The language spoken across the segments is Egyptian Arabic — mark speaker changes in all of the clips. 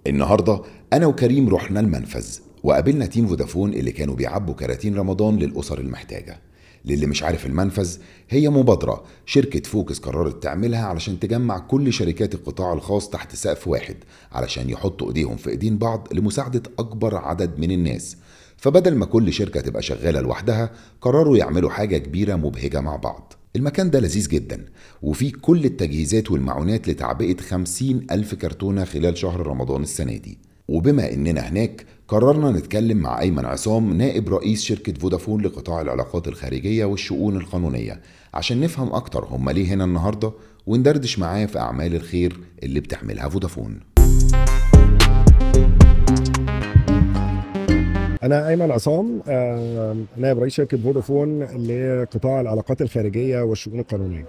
Speaker 1: النهارده انا وكريم رحنا المنفذ وقابلنا تيم فودافون اللي كانوا بيعبوا كراتين رمضان للاسر المحتاجه للي مش عارف المنفذ هي مبادرة شركة فوكس قررت تعملها علشان تجمع كل شركات القطاع الخاص تحت سقف واحد علشان يحطوا ايديهم في ايدين بعض لمساعدة أكبر عدد من الناس فبدل ما كل شركة تبقى شغالة لوحدها قرروا يعملوا حاجة كبيرة مبهجة مع بعض المكان ده لذيذ جدا وفيه كل التجهيزات والمعونات لتعبئة 50 ألف كرتونة خلال شهر رمضان السنة دي وبما إننا هناك قررنا نتكلم مع أيمن عصام نائب رئيس شركة فودافون لقطاع العلاقات الخارجية والشؤون القانونية عشان نفهم أكتر هم ليه هنا النهاردة وندردش معاه في أعمال الخير اللي بتعملها فودافون
Speaker 2: انا ايمن عصام آه، نائب رئيس شركه فودافون لقطاع العلاقات الخارجيه والشؤون القانونيه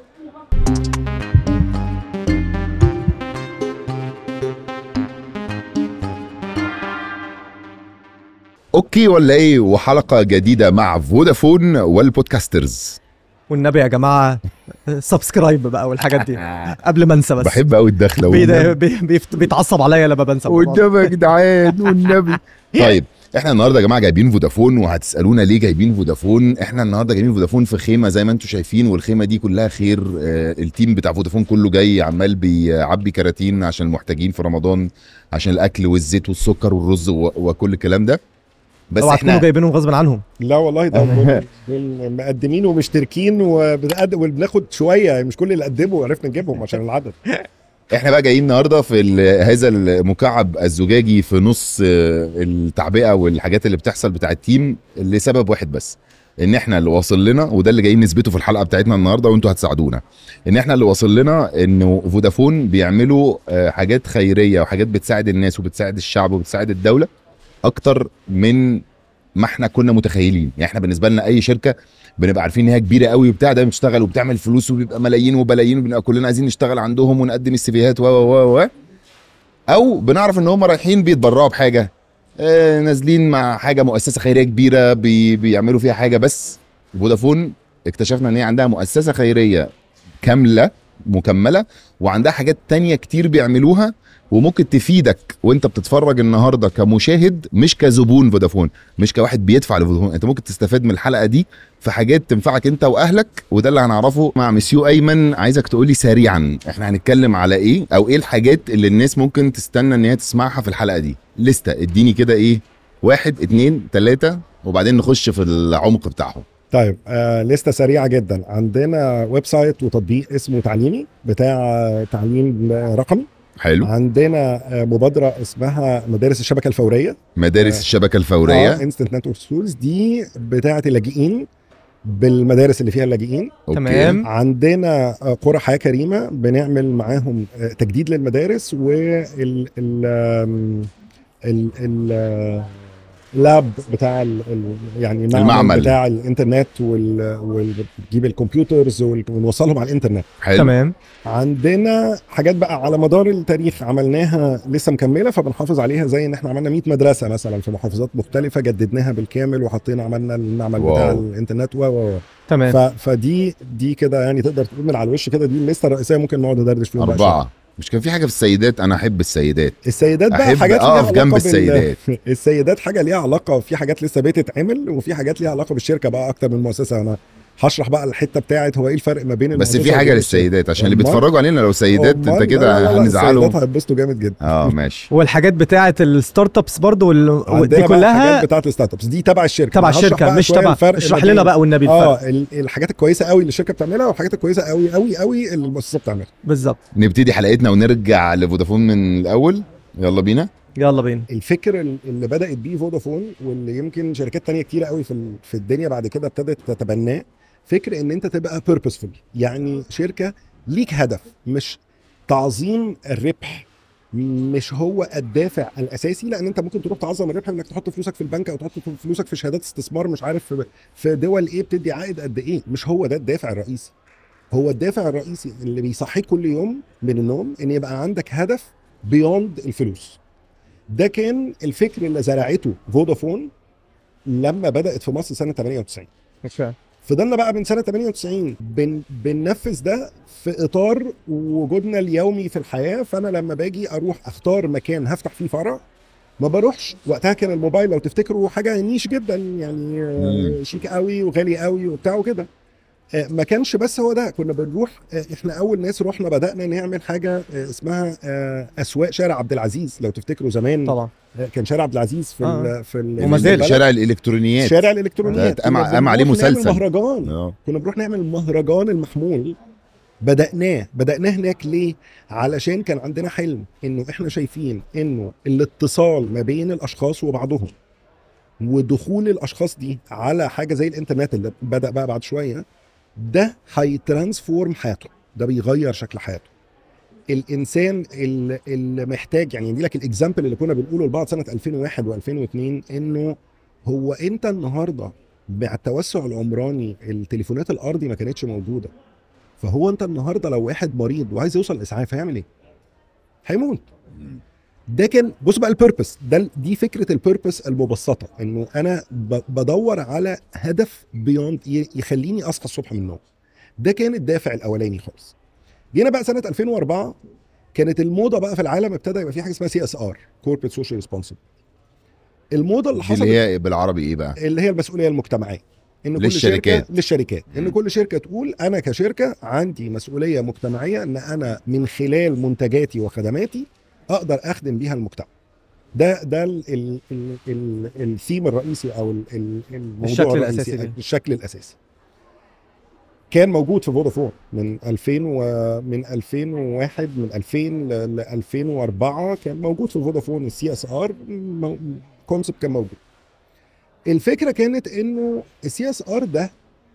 Speaker 1: أوكي ولا إيه وحلقة جديدة مع فودافون والبودكاسترز
Speaker 3: والنبي يا جماعه سبسكرايب بقى والحاجات دي قبل ما انسى بس
Speaker 1: بحب قوي الدخلة
Speaker 3: بي-
Speaker 1: والنبي
Speaker 3: بي- بيفت- بيتعصب عليا لما بنسى الموضوع ده.
Speaker 1: والنبي يا جدعان والنبي طيب احنا النهارده يا جماعه جايبين فودافون وهتسالونا ليه جايبين فودافون احنا النهارده جايبين فودافون في خيمه زي ما انتم شايفين والخيمه دي كلها خير آه، التيم بتاع فودافون كله جاي عمال بيعبي كراتين عشان المحتاجين في رمضان عشان الاكل والزيت والسكر والرز و- وكل الكلام ده بس
Speaker 3: اوعى تكونوا
Speaker 1: احنا
Speaker 3: جايبينهم غصب عنهم
Speaker 2: لا والله ده دول- دول مقدمين ومشتركين وبنقد- وبناخد شويه مش كل اللي قدموا عرفنا نجيبهم عشان العدد
Speaker 1: احنا بقى جايين النهارده في ال- هذا المكعب الزجاجي في نص آه، التعبئه والحاجات اللي بتحصل بتاع التيم لسبب واحد بس ان احنا اللي واصل لنا وده اللي جايين نثبته في الحلقه بتاعتنا النهارده وانتوا هتساعدونا ان احنا اللي واصل لنا انه فودافون بيعملوا آه، حاجات خيريه وحاجات بتساعد الناس وبتساعد الشعب وبتساعد الدوله اكتر من ما احنا كنا متخيلين يعني احنا بالنسبه لنا اي شركه بنبقى عارفين ان هي كبيره قوي وبتاع ده بتشتغل وبتعمل فلوس وبيبقى ملايين وبلايين وبنبقى كلنا عايزين نشتغل عندهم ونقدم السيفيهات و و و او بنعرف ان هم رايحين بيتبرعوا بحاجه آه نازلين مع حاجه مؤسسه خيريه كبيره بي بيعملوا فيها حاجه بس فودافون اكتشفنا ان هي عندها مؤسسه خيريه كامله مكمله وعندها حاجات تانية كتير بيعملوها وممكن تفيدك وانت بتتفرج النهارده كمشاهد مش كزبون فودافون مش كواحد بيدفع لفودافون انت ممكن تستفاد من الحلقه دي في حاجات تنفعك انت واهلك وده اللي هنعرفه مع مسيو ايمن عايزك تقولي سريعا احنا هنتكلم على ايه او ايه الحاجات اللي الناس ممكن تستنى ان هي تسمعها في الحلقه دي لسته اديني كده ايه واحد اتنين تلاته وبعدين نخش في العمق بتاعهم
Speaker 2: طيب آه لسته سريعه جدا عندنا ويب سايت وتطبيق اسمه تعليمي بتاع آه، تعليم آه، رقمي
Speaker 1: حلو
Speaker 2: عندنا آه مبادره اسمها مدارس الشبكه الفوريه
Speaker 1: مدارس
Speaker 2: آه.
Speaker 1: الشبكه الفوريه
Speaker 2: انستنت نتورك سكولز دي بتاعه اللاجئين بالمدارس اللي فيها اللاجئين
Speaker 1: أوكي.
Speaker 3: تمام.
Speaker 2: عندنا آه، قرى حياه كريمه بنعمل معاهم آه، تجديد للمدارس وال ال آم، ال ال آه، اللاب بتاع ال ال يعني المعمل,
Speaker 1: المعمل.
Speaker 2: بتاع الانترنت وال وتجيب الكمبيوترز وال- ونوصلهم على الانترنت
Speaker 1: حلو
Speaker 3: تمام
Speaker 2: عندنا حاجات بقى على مدار التاريخ عملناها لسه مكمله فبنحافظ عليها زي ان احنا عملنا 100 مدرسه مثلا في محافظات مختلفه جددناها بالكامل وحطينا عملنا المعمل
Speaker 1: واو.
Speaker 2: بتاع الانترنت و و و.
Speaker 3: تمام
Speaker 2: ف- فدي دي كده يعني تقدر تقول من على الوش كده دي الليسته الرئيسيه ممكن نقعد ندردش فيهم بقى شوية.
Speaker 1: اربعه مش كان في حاجه في السيدات انا احب السيدات
Speaker 2: السيدات بقى
Speaker 1: أحب
Speaker 2: حاجات ليها
Speaker 1: أقف
Speaker 2: علاقة
Speaker 1: جنب
Speaker 2: بال-
Speaker 1: السيدات.
Speaker 2: السيدات حاجه ليها علاقه في حاجات لسه بتتعمل وفي حاجات ليها علاقه بالشركه بقى اكتر من المؤسسه انا هشرح بقى الحته بتاعت هو ايه الفرق ما بين
Speaker 1: بس
Speaker 2: المؤسسة
Speaker 1: في حاجه
Speaker 2: وبين
Speaker 1: للسيدات عشان اللي
Speaker 2: أمال؟
Speaker 1: بيتفرجوا علينا لو سيدات
Speaker 2: أمال؟
Speaker 1: انت
Speaker 2: لا،
Speaker 1: كده
Speaker 2: لا، لا،
Speaker 1: هنزعلهم
Speaker 2: السيدات هيتبسطوا جامد جدا
Speaker 1: اه ماشي
Speaker 3: والحاجات بتاعه الستارت ابس برضو وال... ودي
Speaker 2: عندنا بقى
Speaker 3: كلها
Speaker 2: الحاجات بتاعت الستارت ابس دي تبع الشركه
Speaker 3: تبع
Speaker 2: أنا هشرح
Speaker 3: الشركه
Speaker 2: بقى
Speaker 3: مش
Speaker 2: شوية
Speaker 3: تبع
Speaker 2: الفرق
Speaker 3: اشرح
Speaker 2: ما
Speaker 3: لنا
Speaker 2: بين-
Speaker 3: بقى والنبي الفرق
Speaker 2: اه ال- الحاجات الكويسه قوي اللي الشركه بتعملها والحاجات الكويسه قوي قوي قوي اللي المؤسسه بتعملها
Speaker 3: بالظبط
Speaker 1: نبتدي حلقتنا ونرجع لفودافون من الاول يلا بينا
Speaker 3: يلا بينا
Speaker 2: الفكر ال- اللي بدات بيه فودافون واللي يمكن شركات تانية كتيره قوي في ال- في الدنيا بعد كده ابتدت تتبناه فكر ان انت تبقى بيربسفول يعني شركه ليك هدف مش تعظيم الربح مش هو الدافع الاساسي لان انت ممكن تروح تعظم الربح انك تحط فلوسك في البنك او تحط فلوسك في شهادات استثمار مش عارف في- في دول ايه بتدي عائد قد ايه مش هو ده الدافع الرئيسي هو الدافع الرئيسي اللي بيصحيك كل يوم من النوم ان يبقى عندك هدف بيوند الفلوس ده كان الفكر اللي زرعته فودافون لما بدات في مصر سنه 98 فضلنا بقى من سنه 98 بن بننفذ ده في اطار وجودنا اليومي في الحياه فانا لما باجي اروح اختار مكان هفتح فيه فرع ما بروحش وقتها كان الموبايل لو تفتكروا حاجه نيش جدا يعني آه،
Speaker 1: مم.
Speaker 2: شيك قوي وغالي قوي وبتاع وكده آه، ما كانش بس هو ده كنا بنروح آه، احنا اول ناس رحنا بدانا نعمل حاجه آه، اسمها آه، اسواق شارع عبد العزيز لو تفتكروا زمان
Speaker 3: طبعا
Speaker 2: آه، كان شارع عبد العزيز في
Speaker 3: آه.
Speaker 2: ال في ال
Speaker 3: وما زال.
Speaker 2: البلد.
Speaker 1: شارع الالكترونيات
Speaker 2: شارع الالكترونيات
Speaker 1: ده قام-
Speaker 2: كنا
Speaker 1: قام عليه
Speaker 2: بنروح نعمل
Speaker 1: مسلسل.
Speaker 2: مهرجان
Speaker 1: اه
Speaker 2: كنا بنروح نعمل مهرجان المحمول بدأناه بدأناه هناك ليه؟ علشان كان عندنا حلم انه احنا شايفين انه الاتصال ما بين الاشخاص وبعضهم ودخول الاشخاص دي على حاجه زي الانترنت اللي بدأ بقى بعد شويه ده هيترانسفورم حياته ده بيغير شكل حياته الانسان اللي اللي محتاج يعني دي لك الاكزامبل اللي كنا بنقوله لبعض سنه 2001 و2002 انه هو انت النهارده مع التوسع العمراني التليفونات الارضي ما كانتش موجوده فهو انت النهارده لو واحد مريض وعايز يوصل الاسعاف هيعمل ايه؟ هيموت ده كان بص بقى البيربس ده دي فكره البيربس المبسطه انه انا ب- بدور على هدف بيوند يخليني اصحى الصبح من النوم ده كان الدافع الاولاني خالص جينا بقى سنه 2004 كانت الموضه بقى في العالم ابتدى يبقى في حاجه اسمها سي اس ار كوربريت سوشيال ريسبونسبل الموضه اللي
Speaker 1: دي
Speaker 2: حصلت
Speaker 1: اللي هي بالعربي ايه بقى
Speaker 2: اللي هي المسؤوليه المجتمعيه ان كل
Speaker 1: للشركات.
Speaker 2: شركه للشركات ان
Speaker 1: مم.
Speaker 2: كل شركه تقول انا كشركه عندي مسؤوليه مجتمعيه ان انا من خلال منتجاتي وخدماتي اقدر اخدم بيها المجتمع ده ده ال- ال- ال- ال- الثيم الرئيسي او ال- ال- الموضوع
Speaker 3: الشكل
Speaker 2: الرئيسي
Speaker 3: الأساسي ليه.
Speaker 2: الشكل الاساسي كان موجود في فودافون من 2000 ومن 2001 من 2000 ل ل 2004 كان موجود في فودافون السي اس ار كونسبت كان موجود الفكره كانت انه السي اس ار ده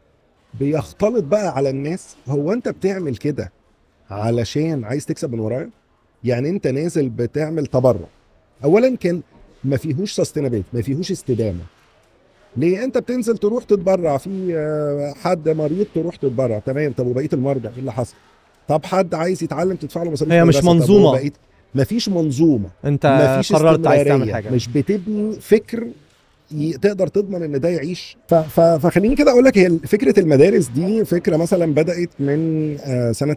Speaker 2: بيختلط بقى على الناس هو انت بتعمل كده علشان عايز تكسب من ورايا يعني انت نازل بتعمل تبرع اولا كان ما فيهوش سستينابيلتي ما فيهوش استدامه ليه انت بتنزل تروح تتبرع في آه، حد مريض تروح تتبرع تمام طب وبقيه المرضى ايه اللي حصل طب حد عايز يتعلم تدفع له مصاريف
Speaker 3: هي مش
Speaker 2: مدرسة، طب
Speaker 3: منظومة.
Speaker 2: وبقية مفيش منظومه
Speaker 3: انت
Speaker 2: مفيش
Speaker 3: قررت عايز تعمل
Speaker 2: استمرارية.
Speaker 3: حاجه
Speaker 2: مش بتبني فكر ي- تقدر تضمن ان ده يعيش ف- ف- فخليني كده اقول لك هي فكره المدارس دي فكره مثلا بدات من آه، سنه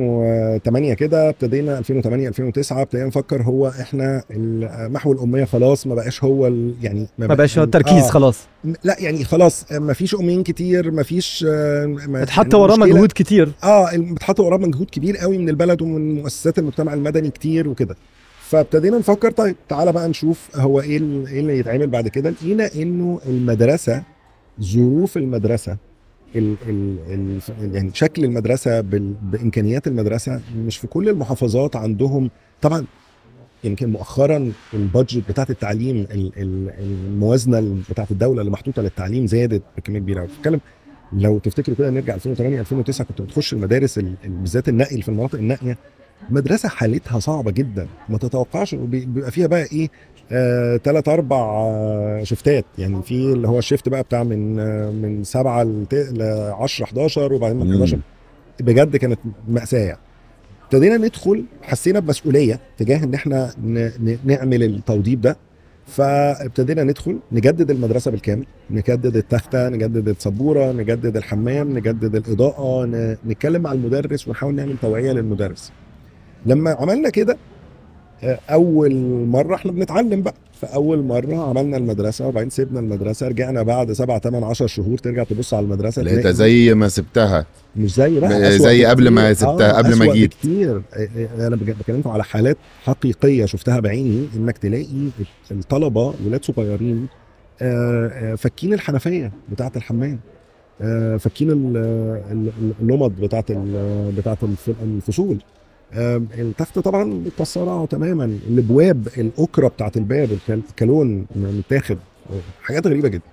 Speaker 2: 2008 كده ابتدينا 2008 2009 ابتدينا نفكر هو احنا ال- محو الاميه خلاص ما بقاش هو ال- يعني
Speaker 3: ما بقاش هو
Speaker 2: آه،
Speaker 3: التركيز خلاص
Speaker 2: م- لا يعني خلاص ما فيش اميين كتير ما فيش
Speaker 3: اتحط وراه مجهود كتير
Speaker 2: اه الم- اتحط وراه مجهود كبير قوي من البلد ومن مؤسسات المجتمع المدني كتير وكده فابتدينا نفكر طيب تعالى بقى نشوف هو ايه ال- ايه اللي يتعمل بعد كده لقينا انه المدرسه ظروف المدرسه ال ال ال يعني شكل المدرسه بال بامكانيات المدرسه مش في كل المحافظات عندهم طبعا يمكن مؤخرا البادجت بتاعت التعليم ال- ال- الموازنه بتاعت الدوله اللي محطوطه للتعليم زادت بكميه كبيره قوي بتتكلم لو تفتكروا كده نرجع 2008 2009 كنت بتخش المدارس ال- ال- بالذات النقل في المناطق النائيه مدرسه حالتها صعبه جدا ما تتوقعش وبي- بيبقى فيها بقى ايه آه، تلات اربع آه، شفتات يعني في اللي هو الشيفت بقى بتاع من آه، من 7 ل 10 11 وبعدين من
Speaker 1: مم.
Speaker 2: 11 بجد كانت مأساة يعني. ابتدينا ندخل حسينا بمسؤوليه تجاه ان احنا ن- ن- نعمل التوضيب ده فابتدينا ندخل نجدد المدرسه بالكامل نجدد التخته نجدد السبوره نجدد الحمام نجدد الاضاءه ن- نتكلم مع المدرس ونحاول نعمل توعيه للمدرس لما عملنا كده آه، اول مره احنا بنتعلم بقى فاول مره عملنا المدرسه وبعدين سيبنا المدرسه رجعنا بعد 7 8 10 شهور ترجع تبص على المدرسه
Speaker 1: لقيتها
Speaker 2: تلاقي
Speaker 1: زي ما سبتها
Speaker 2: مش زي بقى
Speaker 1: م-
Speaker 2: أسوأ
Speaker 1: زي قبل ما
Speaker 2: بكتير.
Speaker 1: سبتها، قبل ما
Speaker 2: أسوأ
Speaker 1: جيت.
Speaker 2: كتير انا بج- بكلمكم على حالات حقيقيه شفتها بعيني انك تلاقي الطلبه ولاد صغيرين آه، آه، فكين الحنفيه بتاعه الحمام آه، فكين ال- ال- اللمض بتاعه ال- بتاعه الف- الفصول آه، التخته طبعا متكسره تماما الابواب الاكره بتاعه الباب الكال- الكالون متاخد حاجات غريبه جدا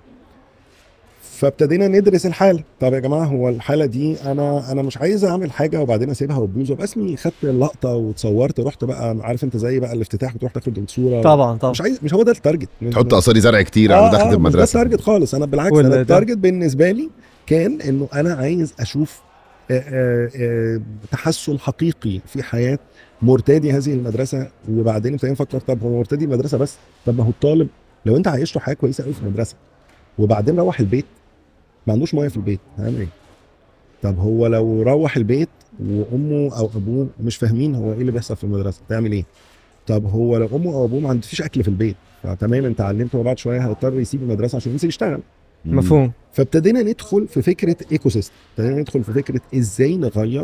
Speaker 2: فابتدينا ندرس الحاله طب يا جماعه هو الحاله دي انا انا مش عايز اعمل حاجه وبعدين اسيبها وتبوظ وابقى اسمي خدت اللقطه وتصورت رحت بقى عارف انت زي بقى الافتتاح بتروح تاخد الصوره
Speaker 3: طبعا طبعا
Speaker 2: مش عايز مش هو ده التارجت
Speaker 1: تحط اصاري زرع كتير
Speaker 2: آه
Speaker 1: على
Speaker 2: آه
Speaker 1: دخلة
Speaker 2: مش ده
Speaker 1: المدرسه
Speaker 2: التارجت خالص انا بالعكس
Speaker 3: ولا
Speaker 2: انا
Speaker 3: ده.
Speaker 2: التارجت بالنسبه لي كان انه انا عايز اشوف آه، آه، آه، تحسن حقيقي في حياه مرتدي هذه المدرسه وبعدين ابتدينا نفكر طب هو مرتدي المدرسه بس طب ما هو الطالب لو انت عايشته حياه كويسه قوي في المدرسه وبعدين روح البيت ما عندوش ميه في البيت هيعمل ايه طب هو لو روح البيت وامه او ابوه مش فاهمين هو ايه اللي بيحصل في المدرسه تعمل ايه طب هو لو امه او ابوه ما عندوش اكل في البيت فتمام انت علمته وبعد شويه هيضطر يسيب المدرسه عشان ينزل يشتغل
Speaker 3: مفهوم
Speaker 2: فابتدينا ندخل في فكره ايكو سيستم ابتدينا ندخل في فكره ازاي نغير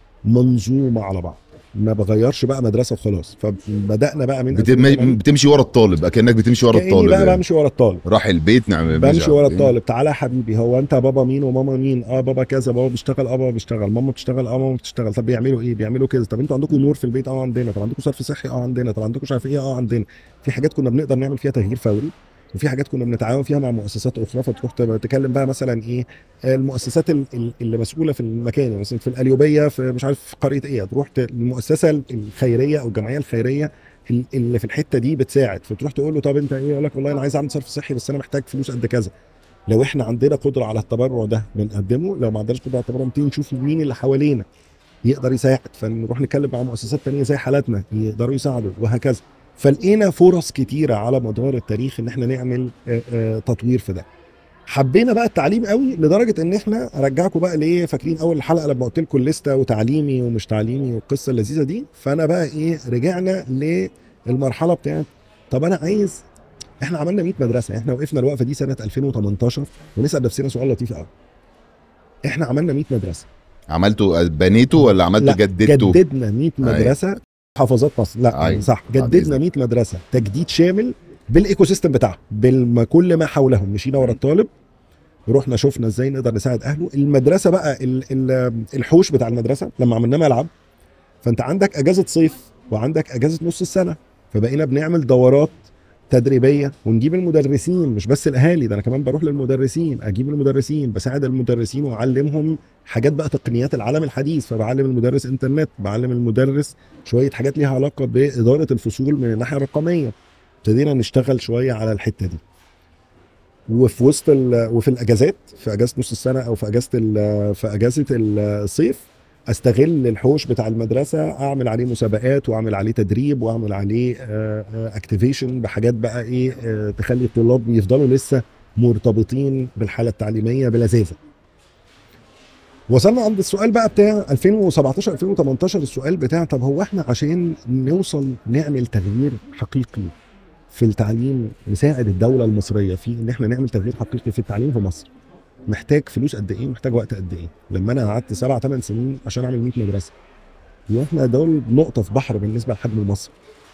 Speaker 2: منظومه على بعض ما بغيرش بقى مدرسه وخلاص فبدانا بقى من
Speaker 1: بتم... بتمشي ورا الطالب اكنك بتمشي ورا
Speaker 2: كأني
Speaker 1: الطالب
Speaker 2: بقى
Speaker 1: يعني.
Speaker 2: بمشي ورا الطالب
Speaker 1: راح البيت نعم
Speaker 2: بمشي ورا الطالب تعالى يا حبيبي هو انت بابا مين وماما مين اه بابا كذا بابا بيشتغل اه بابا بيشتغل ماما بتشتغل اه ماما بتشتغل طب بيعملوا ايه بيعملوا كذا طب انتوا عندكم نور في البيت اه عندنا طب عندكم صرف صحي اه عندنا طب عندكم مش عارف ايه اه عندنا في حاجات كنا بنقدر نعمل فيها تغيير فوري وفي حاجات كنا بنتعاون فيها مع مؤسسات اخرى فتروح تب- تكلم بقى مثلا ايه المؤسسات ال- ال- اللي مسؤوله في المكان يعني مثلا في القليوبيه في مش عارف في قريه ايه تروح ت- المؤسسه الخيريه او الجمعيه الخيريه ال- اللي في الحته دي بتساعد فتروح تقول له طب انت ايه يقول لك والله انا عايز اعمل صرف صحي بس انا محتاج فلوس قد كذا لو احنا عندنا قدره على التبرع ده بنقدمه لو ما عندناش قدره على التبرع نبتدي نشوف مين اللي حوالينا يقدر يساعد فنروح نتكلم مع مؤسسات تانية زي حالاتنا يقدروا يساعدوا وهكذا فلقينا فرص كتيره على مدار التاريخ ان احنا نعمل آه، آه، تطوير في ده حبينا بقى التعليم قوي لدرجه ان احنا ارجعكم بقى ليه فاكرين اول حلقه لما قلت لكم الليسته وتعليمي ومش تعليمي والقصه اللذيذه دي فانا بقى ايه رجعنا للمرحله بتاعت طب انا عايز احنا عملنا 100 مدرسه احنا وقفنا الوقفه دي سنه 2018 ونسال نفسنا سؤال لطيف قوي احنا عملنا 100 مدرسه
Speaker 1: عملته بنيته ولا عملته
Speaker 2: لا،
Speaker 1: جددته
Speaker 2: جددنا 100 مدرسه محافظات مصر لا
Speaker 1: أيوة.
Speaker 2: صح
Speaker 1: بعد
Speaker 2: جددنا
Speaker 1: إذنك.
Speaker 2: 100 مدرسه تجديد شامل بالايكو سيستم بتاعهم بكل ما حولهم مشينا ورا الطالب رحنا شفنا ازاي نقدر نساعد اهله المدرسه بقى ال- ال- الحوش بتاع المدرسه لما عملناه ملعب فانت عندك اجازه صيف وعندك اجازه نص السنه فبقينا بنعمل دورات تدريبيه ونجيب المدرسين مش بس الاهالي ده انا كمان بروح للمدرسين اجيب المدرسين بساعد المدرسين واعلمهم حاجات بقى تقنيات العالم الحديث فبعلم المدرس انترنت بعلم المدرس شويه حاجات ليها علاقه باداره الفصول من الناحيه الرقميه ابتدينا نشتغل شويه على الحته دي وفي وسط ال- وفي الاجازات في اجازه نص السنه او في اجازه ال- في اجازه الصيف استغل الحوش بتاع المدرسه اعمل عليه مسابقات واعمل عليه تدريب واعمل عليه اكتيفيشن بحاجات بقى ايه آه، تخلي الطلاب يفضلوا لسه مرتبطين بالحاله التعليميه بلذاذه وصلنا عند السؤال بقى بتاع 2017 2018 السؤال بتاع طب هو احنا عشان نوصل نعمل تغيير حقيقي في التعليم نساعد الدوله المصريه في ان احنا نعمل تغيير حقيقي في التعليم في مصر محتاج فلوس قد ايه محتاج وقت قد ايه لما انا قعدت سبع ثمان سنين عشان اعمل 100 مدرسه واحنا دول نقطه في بحر بالنسبه لحجم مصر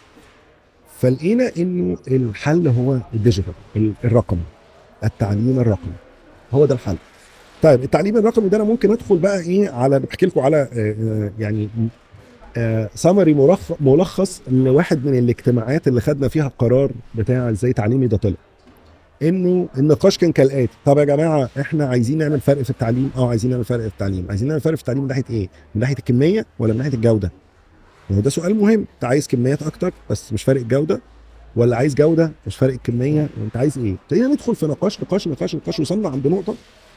Speaker 2: فلقينا انه الحل هو الديجيتال ال- الرقمي التعليم الرقمي هو ده الحل طيب التعليم الرقمي ده انا ممكن ادخل بقى ايه على بحكي لكم على آه، آه، يعني سمري ملخص لواحد من الاجتماعات اللي خدنا فيها القرار بتاع ازاي تعليمي ده طلع انه النقاش كان كالاتي طب يا جماعه احنا عايزين نعمل فرق في التعليم اه عايزين نعمل فرق في التعليم عايزين نعمل فرق في التعليم من ناحيه ايه من ناحيه الكميه ولا من ناحيه الجوده هو ده سؤال مهم انت عايز كميات اكتر بس مش فارق الجوده ولا عايز جوده مش فارق الكميه انت عايز ايه ابتدينا ندخل في نقاش نقاش نقاش نقاش وصلنا عند نقطه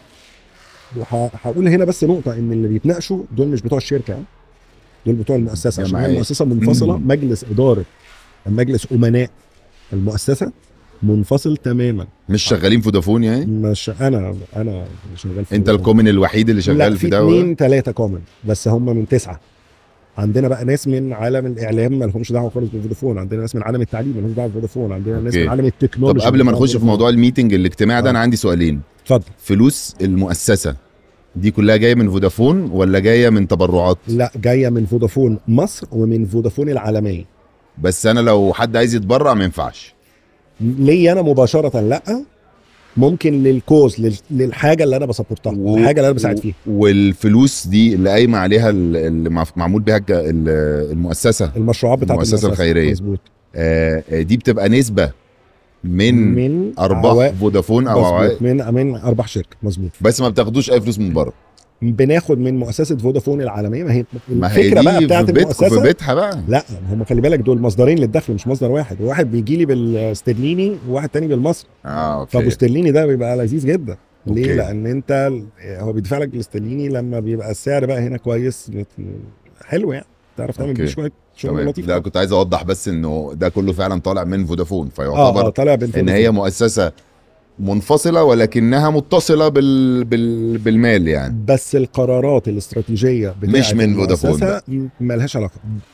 Speaker 2: وهقول هنا بس نقطه ان اللي بيتناقشوا دول مش بتوع الشركه ها؟ دول بتوع المؤسسه عشان هي
Speaker 1: جمعية.
Speaker 2: المؤسسه منفصله
Speaker 1: مم.
Speaker 2: مجلس اداره مجلس امناء المؤسسه منفصل تماما
Speaker 1: مش شغالين فودافون يعني
Speaker 2: مش انا انا شغال في
Speaker 1: انت
Speaker 2: فودافون.
Speaker 1: الكومن الوحيد اللي
Speaker 2: لا
Speaker 1: شغال
Speaker 2: في
Speaker 1: في ده
Speaker 2: اثنين ثلاثه كومن بس هم من تسعه عندنا بقى ناس من عالم الاعلام ما لهمش دعوه خالص بفودافون عندنا ناس من عالم التعليم ما لهمش دعوه بفودافون عندنا ناس
Speaker 1: أوكي.
Speaker 2: من عالم
Speaker 1: طب
Speaker 2: التكنولوجي
Speaker 1: قبل ما
Speaker 2: مالهمش
Speaker 1: نخش
Speaker 2: دعوة
Speaker 1: في موضوع الميتنج الاجتماع ده
Speaker 2: آه.
Speaker 1: انا عندي سؤالين
Speaker 2: اتفضل
Speaker 1: فلوس المؤسسه دي كلها جايه من فودافون ولا جايه من تبرعات
Speaker 2: لا جايه من فودافون مصر ومن فودافون العالميه
Speaker 1: بس انا لو حد عايز يتبرع ما ينفعش
Speaker 2: ليا انا مباشره لا ممكن للكوز لل- للحاجه اللي انا بسبورتها
Speaker 1: و-
Speaker 2: الحاجه اللي انا بساعد فيها
Speaker 1: والفلوس دي اللي قايمه عليها ال- اللي مع- معمول بيها الج- ال- المؤسسه
Speaker 2: المشروعات بتاعت
Speaker 1: المؤسسة الخيرية.
Speaker 2: مظبوط
Speaker 1: آه، آه، دي بتبقى نسبه من, من
Speaker 2: من
Speaker 1: ارباح
Speaker 2: عوائد-
Speaker 1: فودافون او
Speaker 2: مظبوط
Speaker 1: عوائد
Speaker 2: من من ارباح شركه مظبوط
Speaker 1: بس ما بتاخدوش اي فلوس من بره
Speaker 2: بناخد من مؤسسه فودافون العالميه ما هي
Speaker 1: ما هي
Speaker 2: الفكره
Speaker 1: دي
Speaker 2: بقى بتاعت
Speaker 1: في بيتكم في
Speaker 2: المؤسسه
Speaker 1: بيتها بقى
Speaker 2: لا هم خلي بالك دول مصدرين للدخل مش مصدر واحد واحد بيجي لي بالاسترليني وواحد تاني بالمصري
Speaker 1: اه
Speaker 2: فابو
Speaker 1: اوكي
Speaker 2: استرليني ده بيبقى لذيذ جدا ليه
Speaker 1: أوكي.
Speaker 2: لان انت هو بيدفع لك بالاسترليني لما بيبقى السعر بقى هنا كويس حلو يعني تعرف تعمل بيه
Speaker 1: أوكي.
Speaker 2: شويه شغل
Speaker 1: تمام
Speaker 2: لطيف
Speaker 1: لا كنت عايز اوضح بس انه ده كله فعلا طالع من فودافون
Speaker 2: اه اه
Speaker 1: فيعتبر
Speaker 2: طالع
Speaker 1: ان
Speaker 2: بالفودافون.
Speaker 1: هي مؤسسه منفصله ولكنها متصله بال... بال... بالمال يعني
Speaker 2: بس القرارات الاستراتيجيه بتاعت
Speaker 1: مش من فودافون
Speaker 2: المؤسسة ملهاش علاقه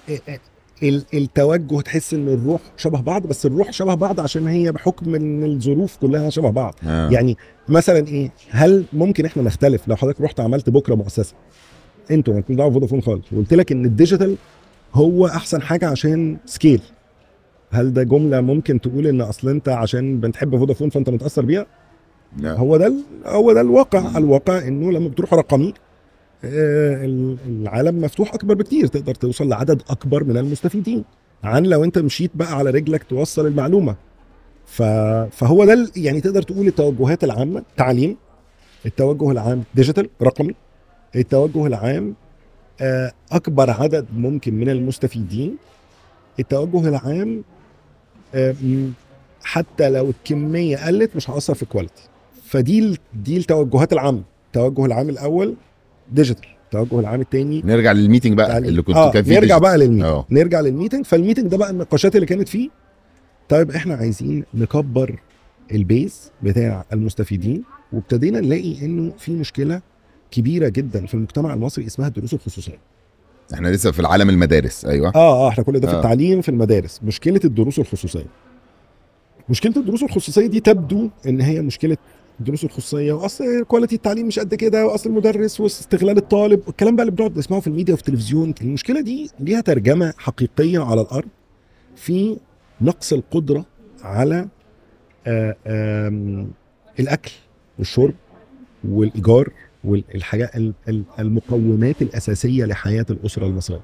Speaker 2: ال- التوجه تحس ان الروح شبه بعض بس الروح شبه بعض عشان هي بحكم ان الظروف كلها شبه بعض
Speaker 1: آه.
Speaker 2: يعني مثلا ايه هل ممكن احنا نختلف لو حضرتك رحت عملت بكره مؤسسه انتوا مالكوش دعوه بفودافون خالص وقلت لك ان الديجيتال هو احسن حاجه عشان سكيل هل ده جمله ممكن تقول ان اصل انت عشان بنحب فودافون فانت متاثر بيها
Speaker 1: لا.
Speaker 2: هو ده ال- هو ده الواقع الواقع انه لما بتروح رقمي آه، ال- العالم مفتوح اكبر بكتير تقدر توصل لعدد اكبر من المستفيدين عن لو انت مشيت بقى على رجلك توصل المعلومه ف... فهو ده ال- يعني تقدر تقول التوجهات العامه تعليم التوجه العام ديجيتال رقمي التوجه العام آه، اكبر عدد ممكن من المستفيدين التوجه العام آه، م- حتى لو الكميه قلت مش هاثر في الكواليتي فدي ال- دي التوجهات العامه التوجه العام الاول ديجيتال التوجه العام الثاني
Speaker 1: نرجع للميتنج بقى
Speaker 2: يعني
Speaker 1: اللي كنت
Speaker 2: آه
Speaker 1: كان فيه
Speaker 2: نرجع
Speaker 1: ديجيتال.
Speaker 2: بقى للميتنج
Speaker 1: اه
Speaker 2: نرجع للميتنج فالميتنج ده بقى النقاشات اللي كانت فيه طيب احنا عايزين نكبر البيز بتاع المستفيدين وابتدينا نلاقي انه في مشكله كبيره جدا في المجتمع المصري اسمها الدروس الخصوصيه
Speaker 1: احنا لسه في العالم المدارس ايوه
Speaker 2: اه اه احنا كل ده في
Speaker 1: آه.
Speaker 2: التعليم في المدارس مشكله الدروس الخصوصيه مشكله الدروس الخصوصيه دي تبدو ان هي مشكله الدروس الخصوصيه واصل كواليتي التعليم مش قد كده واصل المدرس واستغلال الطالب والكلام بقى اللي بنقعد نسمعه في الميديا وفي التلفزيون المشكله دي ليها ترجمه حقيقيه على الارض في نقص القدره على آه، آم، الاكل والشرب والايجار والحاجات المقومات الاساسيه لحياه الاسره المصريه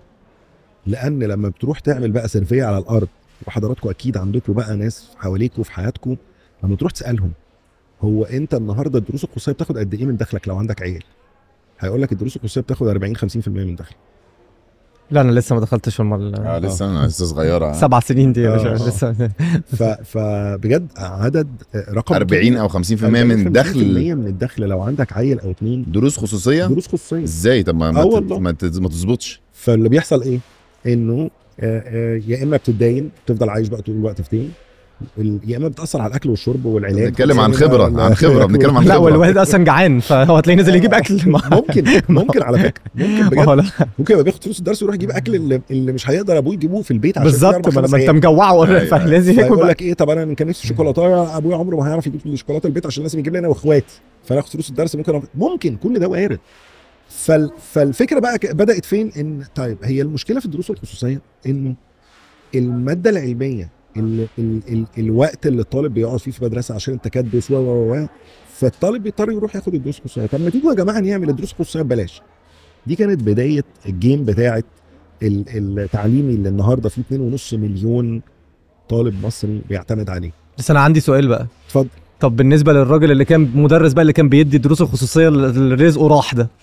Speaker 2: لان لما بتروح تعمل بقى سيرفي على الارض وحضراتكم اكيد عندكم بقى ناس حواليكوا في حياتكم لما تروح تسالهم هو انت النهارده الدروس الخصوصيه بتاخد قد ايه من دخلك لو عندك عيال هيقول لك الدروس الخصوصيه بتاخد 40 50% من دخلك
Speaker 3: لا انا لسه ما دخلتش في المر...
Speaker 1: اه لسه انا لسه صغيره
Speaker 3: سبع سنين دي يا
Speaker 2: آه.
Speaker 3: باشا لسه
Speaker 2: ف... فبجد عدد آه، رقم
Speaker 1: 40 او 50% من
Speaker 2: 40%
Speaker 1: دخل
Speaker 2: من الدخل لو عندك عيل او اتنين
Speaker 1: دروس خصوصيه
Speaker 2: دروس خصوصيه
Speaker 1: ازاي طب ما ما,
Speaker 2: آه
Speaker 1: ت-
Speaker 2: والله.
Speaker 1: ما, تز- ما تظبطش
Speaker 2: فاللي بيحصل ايه؟ انه آه، آه، يا اما بتتداين تفضل عايش بقى طول الوقت في دين ال- يا اما بتاثر على الاكل والشرب والعلاج
Speaker 1: بنتكلم عن
Speaker 2: والسينما
Speaker 1: خبره
Speaker 2: ولا-
Speaker 1: عن خبره بنتكلم عن
Speaker 3: لا
Speaker 1: خبره
Speaker 3: والوالد اصلا جعان فهو هتلاقيه نازل يجيب اكل
Speaker 2: ممكن ممكن على فكره ممكن
Speaker 3: ما هو
Speaker 2: بجد
Speaker 3: لا،
Speaker 2: ممكن يبقى بياخد فلوس الدرس ويروح يجيب اكل اللي, اللي مش هيقدر ابوه يجيبوه في البيت عشان في
Speaker 3: بالظبط
Speaker 2: أربع
Speaker 3: ما
Speaker 2: خمس
Speaker 3: لما انت
Speaker 2: عيال.
Speaker 3: مجوعه
Speaker 1: أيوة.
Speaker 3: فلازم ياكل
Speaker 2: فيقول
Speaker 3: بقى.
Speaker 2: لك ايه طب انا كان نفسي شوكولاته ابويا عمره ما هيعرف يجيب لي شوكولاته البيت عشان لازم يجيب لي انا واخواتي فانا اخد فلوس الدرس ممكن أ- ممكن كل ده وارد فال... فالفكره بقى ك- بدات فين ان طيب هي المشكله في الدروس الخصوصيه انه الماده العلميه ال... ال... ال... الوقت اللي الطالب بيقعد فيه في مدرسه عشان التكدس و و و فالطالب بيضطر يروح ياخد الدروس الخصوصيه طب ما تيجوا يا جماعه نعمل الدروس الخصوصيه ببلاش دي كانت بدايه الجيم بتاعه ال- التعليمي اللي النهارده فيه 2.5 مليون طالب مصري بيعتمد عليه
Speaker 3: بس انا عندي سؤال بقى
Speaker 2: اتفضل
Speaker 3: طب بالنسبه للراجل اللي كان مدرس بقى اللي كان بيدي الدروس الخصوصيه اللي رزقه راح ده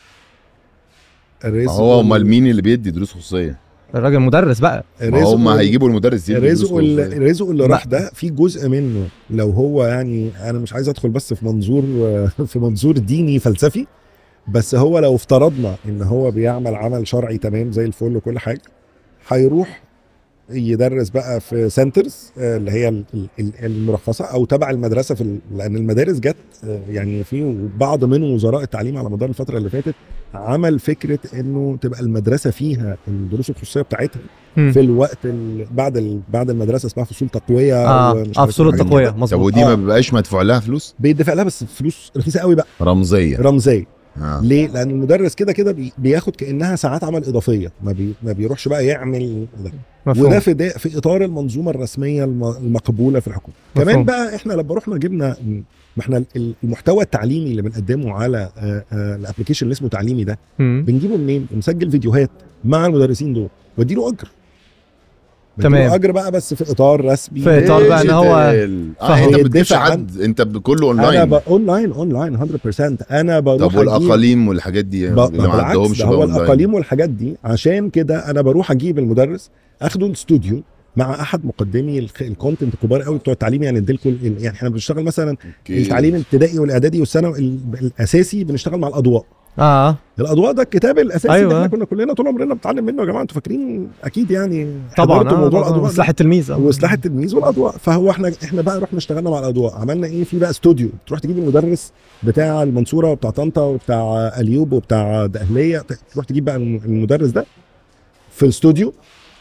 Speaker 2: الرزق
Speaker 1: هو امال مين اللي بيدي دروس خصوصيه
Speaker 3: الراجل مدرس بقى
Speaker 1: ما هم هيجيبوا المدرس يدي دروس
Speaker 2: الرزق ال-
Speaker 1: خصوصية.
Speaker 2: الرزق اللي
Speaker 3: ما-
Speaker 2: راح ده في جزء منه لو هو يعني انا مش عايز ادخل بس في منظور في منظور ديني فلسفي بس هو لو افترضنا ان هو بيعمل عمل شرعي تمام زي الفل وكل حاجه هيروح يدرس بقى في سنترز آه، اللي هي ال- ال- المرخصه او تبع المدرسه في ال- لان المدارس جت آه، يعني في بعض من وزراء التعليم على مدار الفتره اللي فاتت عمل فكره انه تبقى المدرسه فيها الدروس الخصوصيه بتاعتها
Speaker 3: مم.
Speaker 2: في الوقت ال... بعد ال... بعد المدرسه اسمها فصول تقويه
Speaker 3: اه
Speaker 2: ومش
Speaker 3: اه
Speaker 2: عارف
Speaker 3: فصول
Speaker 2: إيه الحاجات دي.
Speaker 3: التقويه
Speaker 1: طب
Speaker 3: مظبوط
Speaker 1: ودي ما
Speaker 2: آه.
Speaker 1: بيبقاش مدفوع لها فلوس
Speaker 2: بيدفع لها بس فلوس رخيصه قوي بقى
Speaker 1: رمزيه
Speaker 2: رمزيه
Speaker 1: آه.
Speaker 2: ليه؟ لان المدرس كده كده بي... بياخد كانها ساعات عمل اضافيه ما, بي... ما بيروحش بقى يعمل ده.
Speaker 3: مفهوم.
Speaker 2: وده في ده في اطار المنظومه الرسميه الم... المقبوله في الحكومه
Speaker 3: مفهوم.
Speaker 2: كمان بقى احنا لما رحنا جبنا ما احنا ال- المحتوى التعليمي اللي بنقدمه على آه، آه، الابلكيشن اللي اسمه تعليمي ده
Speaker 3: مم.
Speaker 2: بنجيبه منين؟ بنسجل فيديوهات مع المدرسين دول واديله اجر
Speaker 3: تمام.
Speaker 2: بديله اجر بقى بس في اطار رسمي
Speaker 3: في إطار بقى إن هو-
Speaker 1: ديجيتال. اه
Speaker 3: فهو
Speaker 1: انت ما بتجيبش
Speaker 2: يدفع
Speaker 1: حد انت ب- كله
Speaker 2: انا
Speaker 1: اونلاين
Speaker 2: ب... اونلاين اونلاين 100% انا بروح
Speaker 1: طب
Speaker 2: أجيب-
Speaker 1: والاقاليم والحاجات دي
Speaker 2: ب...
Speaker 1: اللي ما
Speaker 2: بالعكس
Speaker 1: عندهمش
Speaker 2: ده
Speaker 1: بقى
Speaker 2: هو
Speaker 1: اونلاين
Speaker 2: الاقاليم والحاجات دي عشان كده انا بروح اجيب المدرس اخده الاستوديو مع احد مقدمي الخ- الكونتنت الكبار قوي بتوع التعليم يعني اديلكم ال- يعني احنا بنشتغل مثلا
Speaker 1: أوكي.
Speaker 2: التعليم الابتدائي والاعدادي والثانوي ال- الاساسي بنشتغل مع الاضواء
Speaker 3: اه
Speaker 2: الاضواء ده الكتاب الاساسي
Speaker 3: أيوة.
Speaker 2: اللي احنا كنا كلنا طول عمرنا بنتعلم منه يا جماعه انتوا فاكرين اكيد يعني
Speaker 3: طبعا
Speaker 2: حضرتوا
Speaker 3: آه
Speaker 2: موضوع
Speaker 3: طبعاً.
Speaker 2: الاضواء ده.
Speaker 3: سلاح التلميذ آه.
Speaker 2: وسلاح التلميذ والاضواء فهو احنا احنا بقى رحنا اشتغلنا مع الاضواء عملنا ايه في بقى استوديو تروح تجيب المدرس بتاع المنصوره وبتاع طنطا وبتاع اليوب وبتاع دقهليه تروح تجيب بقى المدرس ده في الاستوديو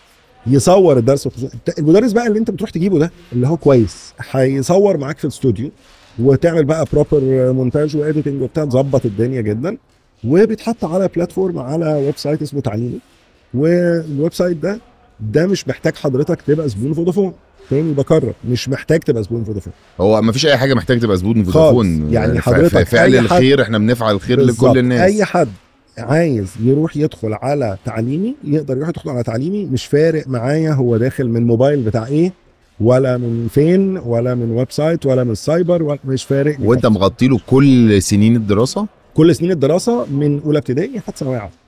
Speaker 2: يصور الدرس الخصوصي المدرس بقى اللي انت بتروح تجيبه ده اللي هو كويس هيصور معاك في الاستوديو وتعمل بقى بروبر مونتاج واديتنج وبتاع تظبط الدنيا جدا وبيتحط على بلاتفورم على ويب سايت اسمه تعليمي والويب سايت ده ده مش محتاج حضرتك تبقى زبون فودافون تاني بكرر مش محتاج تبقى زبون فودافون
Speaker 1: هو ما فيش اي حاجه محتاج تبقى زبون فودافون
Speaker 2: يعني
Speaker 1: ف-
Speaker 2: حضرتك
Speaker 1: ف- فعل
Speaker 2: أي حد-
Speaker 1: الخير احنا بنفعل الخير
Speaker 2: بالظبط.
Speaker 1: لكل الناس
Speaker 2: اي حد عايز يروح يدخل على تعليمي يقدر يروح يدخل على تعليمي مش فارق معايا هو داخل من موبايل بتاع ايه ولا من فين ولا من ويب سايت ولا من السايبر ولا مش فارق لي
Speaker 1: وانت
Speaker 2: خالص.
Speaker 1: مغطي له كل سنين الدراسه
Speaker 2: كل سنين الدراسه من اولى ابتدائي حتى ثانويه عامه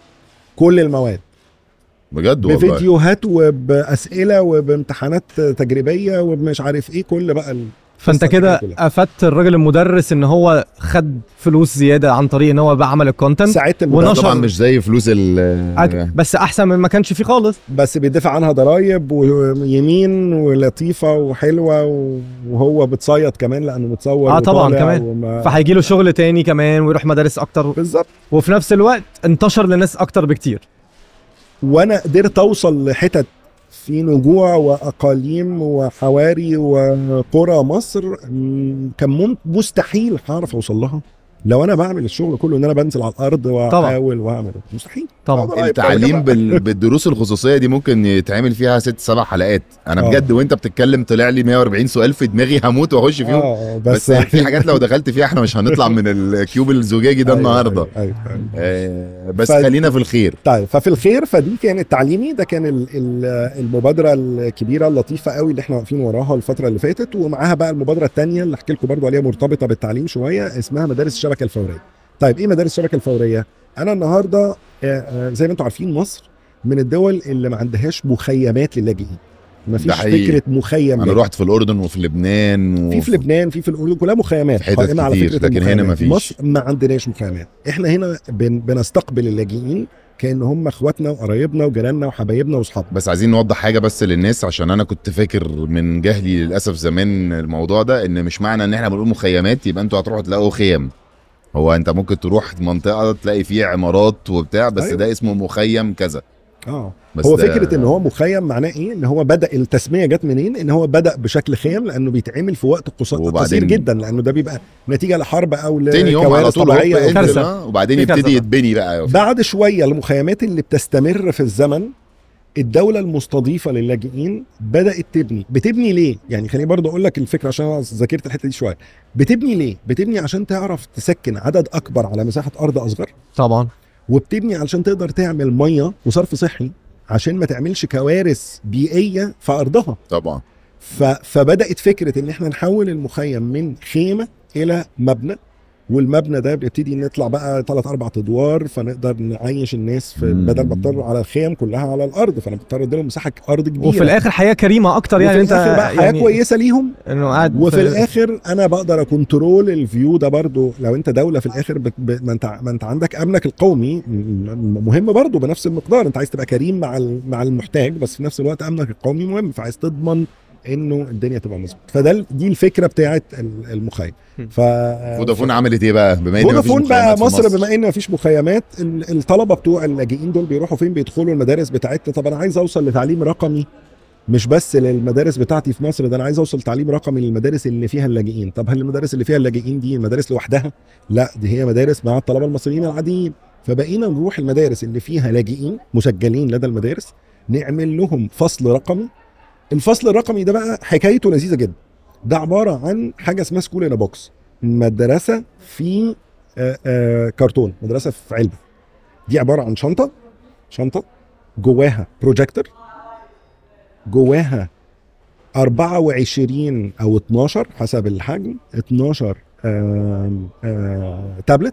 Speaker 2: كل المواد
Speaker 1: بجد والله
Speaker 2: بفيديوهات وباسئله وبامتحانات تجريبيه ومش عارف ايه كل بقى ال...
Speaker 3: فانت
Speaker 2: قصة
Speaker 3: كده
Speaker 2: الحاجات كلها.
Speaker 3: افدت الراجل المدرس ان هو خد فلوس زياده عن طريق ان هو بقى عمل الكونتنت
Speaker 2: ساعدت
Speaker 3: ونشر-
Speaker 2: المدرس
Speaker 1: طبعا مش زي فلوس ال
Speaker 3: أك- بس احسن من ما كانش فيه خالص
Speaker 2: بس بيدفع عنها ضرايب ويمين ولطيفه وحلوه وهو بتصيط كمان لانه متصور
Speaker 3: آه طبعاً
Speaker 2: وطالع
Speaker 3: كمان.
Speaker 2: وما...
Speaker 3: فهيجي له شغل تاني كمان ويروح مدارس اكتر
Speaker 2: بالظبط
Speaker 3: وفي نفس الوقت انتشر لناس اكتر بكتير
Speaker 2: وانا قدرت اوصل لحتت في نجوع واقاليم وحواري وقرى مصر م- كان مم- مستحيل هعرف اوصل لها لو انا بعمل الشغل كله ان انا بنزل على الارض واحاول واعمل مستحيل
Speaker 3: طبعا
Speaker 2: طبعاً.
Speaker 1: التعليم بال... بالدروس الخصوصيه دي ممكن يتعمل فيها ست سبع حلقات انا
Speaker 2: آه.
Speaker 1: بجد وانت بتتكلم طلع لي 140 سؤال في دماغي هموت واخش فيهم
Speaker 2: اه
Speaker 1: بس, بس في حاجات لو دخلت فيها احنا مش هنطلع من الكيوب الزجاجي ده
Speaker 2: أيوة،
Speaker 1: النهارده
Speaker 2: أيوة، أيوة، أيوة.
Speaker 1: آه بس
Speaker 2: ف-
Speaker 1: خلينا في الخير
Speaker 2: طيب ففي الخير فدي كانت تعليمي ده كان ال- ال- المبادره الكبيره اللطيفه قوي اللي احنا واقفين وراها الفتره اللي فاتت ومعاها بقى المبادره الثانيه اللي احكي لكم برضو عليها مرتبطه بالتعليم شويه اسمها مدارس الشبكه الفوريه. طيب ايه مدارس الشبكه الفوريه؟ انا النهارده آه، آه، زي ما انتم عارفين مصر من الدول اللي ما عندهاش مخيمات للاجئين. ما
Speaker 1: ده
Speaker 2: فيش
Speaker 1: حقيقي.
Speaker 2: فكره مخيم
Speaker 1: انا
Speaker 2: لاجئ.
Speaker 1: رحت في الاردن وفي لبنان
Speaker 2: في في لبنان في في الاردن كلها مخيمات
Speaker 1: في حتت
Speaker 2: قائمة على
Speaker 1: كتير،
Speaker 2: فكرة
Speaker 1: لكن هنا
Speaker 2: المخيمات.
Speaker 1: مفيش.
Speaker 2: مصر ما عندناش مخيمات احنا هنا بن بنستقبل اللاجئين كان هم اخواتنا وقرايبنا وجيراننا وحبايبنا واصحابنا
Speaker 1: بس عايزين نوضح حاجه بس للناس عشان انا كنت فاكر من جهلي للاسف زمان الموضوع ده ان مش معنى ان احنا بنقول مخيمات يبقى انتوا هتروحوا تلاقوا خيم هو انت ممكن تروح منطقه تلاقي فيه عمارات وبتاع بس
Speaker 2: أيوة.
Speaker 1: ده اسمه مخيم كذا
Speaker 2: اه
Speaker 1: بس
Speaker 2: هو
Speaker 1: ده-
Speaker 2: فكره ان هو مخيم معناه ايه ان هو بدا التسميه جت منين ان هو بدا بشكل خيم لانه بيتعمل في وقت قصير
Speaker 1: وبعدين-
Speaker 2: قصير جدا لانه ده بيبقى نتيجه لحرب او
Speaker 1: تاني يوم على
Speaker 2: لكوارث
Speaker 1: طول
Speaker 2: طبيعيه
Speaker 1: هوب
Speaker 2: أو
Speaker 1: انزل،
Speaker 3: كارثة.
Speaker 1: آه، وبعدين
Speaker 3: في كارثة
Speaker 1: يبتدي
Speaker 3: بقى.
Speaker 1: يتبني بقى
Speaker 2: بعد شويه المخيمات اللي بتستمر في الزمن الدولة المستضيفة للاجئين بدأت تبني، بتبني ليه؟ يعني خليني برضه أقول لك الفكرة عشان أنا ذاكرت الحتة دي شوية. بتبني ليه؟ بتبني عشان تعرف تسكن عدد أكبر على مساحة أرض أصغر،
Speaker 3: طبعا
Speaker 2: وبتبني علشان تقدر تعمل مية وصرف صحي عشان ما تعملش كوارث بيئية في أرضها.
Speaker 1: طبعا
Speaker 2: ف... فبدات فكره ان احنا نحول المخيم من خيمه الى مبنى والمبنى ده بيبتدي نطلع بقى ثلاث اربع ادوار فنقدر نعيش الناس في
Speaker 1: مم.
Speaker 2: بدل ما اضطر على الخيم كلها على الارض فانا بضطر اديلهم مساحه ارض كبيره
Speaker 3: وفي الاخر حياه كريمه اكتر يعني
Speaker 2: وفي
Speaker 3: انت
Speaker 2: الآخر بقى حياه
Speaker 3: يعني
Speaker 2: كويسه ليهم
Speaker 3: انه قاعد
Speaker 2: وفي الاخر انا بقدر اكنترول الفيو ده برضو لو انت دوله في الاخر بت... ب... ما انت ما انت عندك امنك القومي م- م- مهم برضو بنفس المقدار انت عايز تبقى كريم مع ال... مع المحتاج بس في نفس الوقت امنك القومي مهم فعايز تضمن انه الدنيا تبقى مظبوطه فده ال- دي الفكره بتاعت ال- المخيم ف
Speaker 1: فودافون عملت ايه بقى بما ان مفيش
Speaker 2: فودافون بقى
Speaker 1: مخيمات في
Speaker 2: مصر, بما ان مفيش مخيمات ال- الطلبه بتوع اللاجئين دول بيروحوا فين بيدخلوا المدارس بتاعتنا طب انا عايز اوصل لتعليم رقمي مش بس للمدارس بتاعتي في مصر ده انا عايز اوصل تعليم رقمي للمدارس اللي فيها اللاجئين طب هل المدارس اللي فيها اللاجئين دي مدارس لوحدها لا دي هي مدارس مع الطلبه المصريين العاديين فبقينا نروح المدارس اللي فيها لاجئين مسجلين لدى المدارس نعمل لهم فصل رقمي الفصل الرقمي ده بقى حكايته لذيذه جدا ده عباره عن حاجه اسمها سكول ان بوكس مدرسه في آه، آه، كرتون مدرسه في علبه دي عباره عن شنطه شنطه جواها بروجيكتور جواها 24 او 12 حسب الحجم 12 آم، آه، تابلت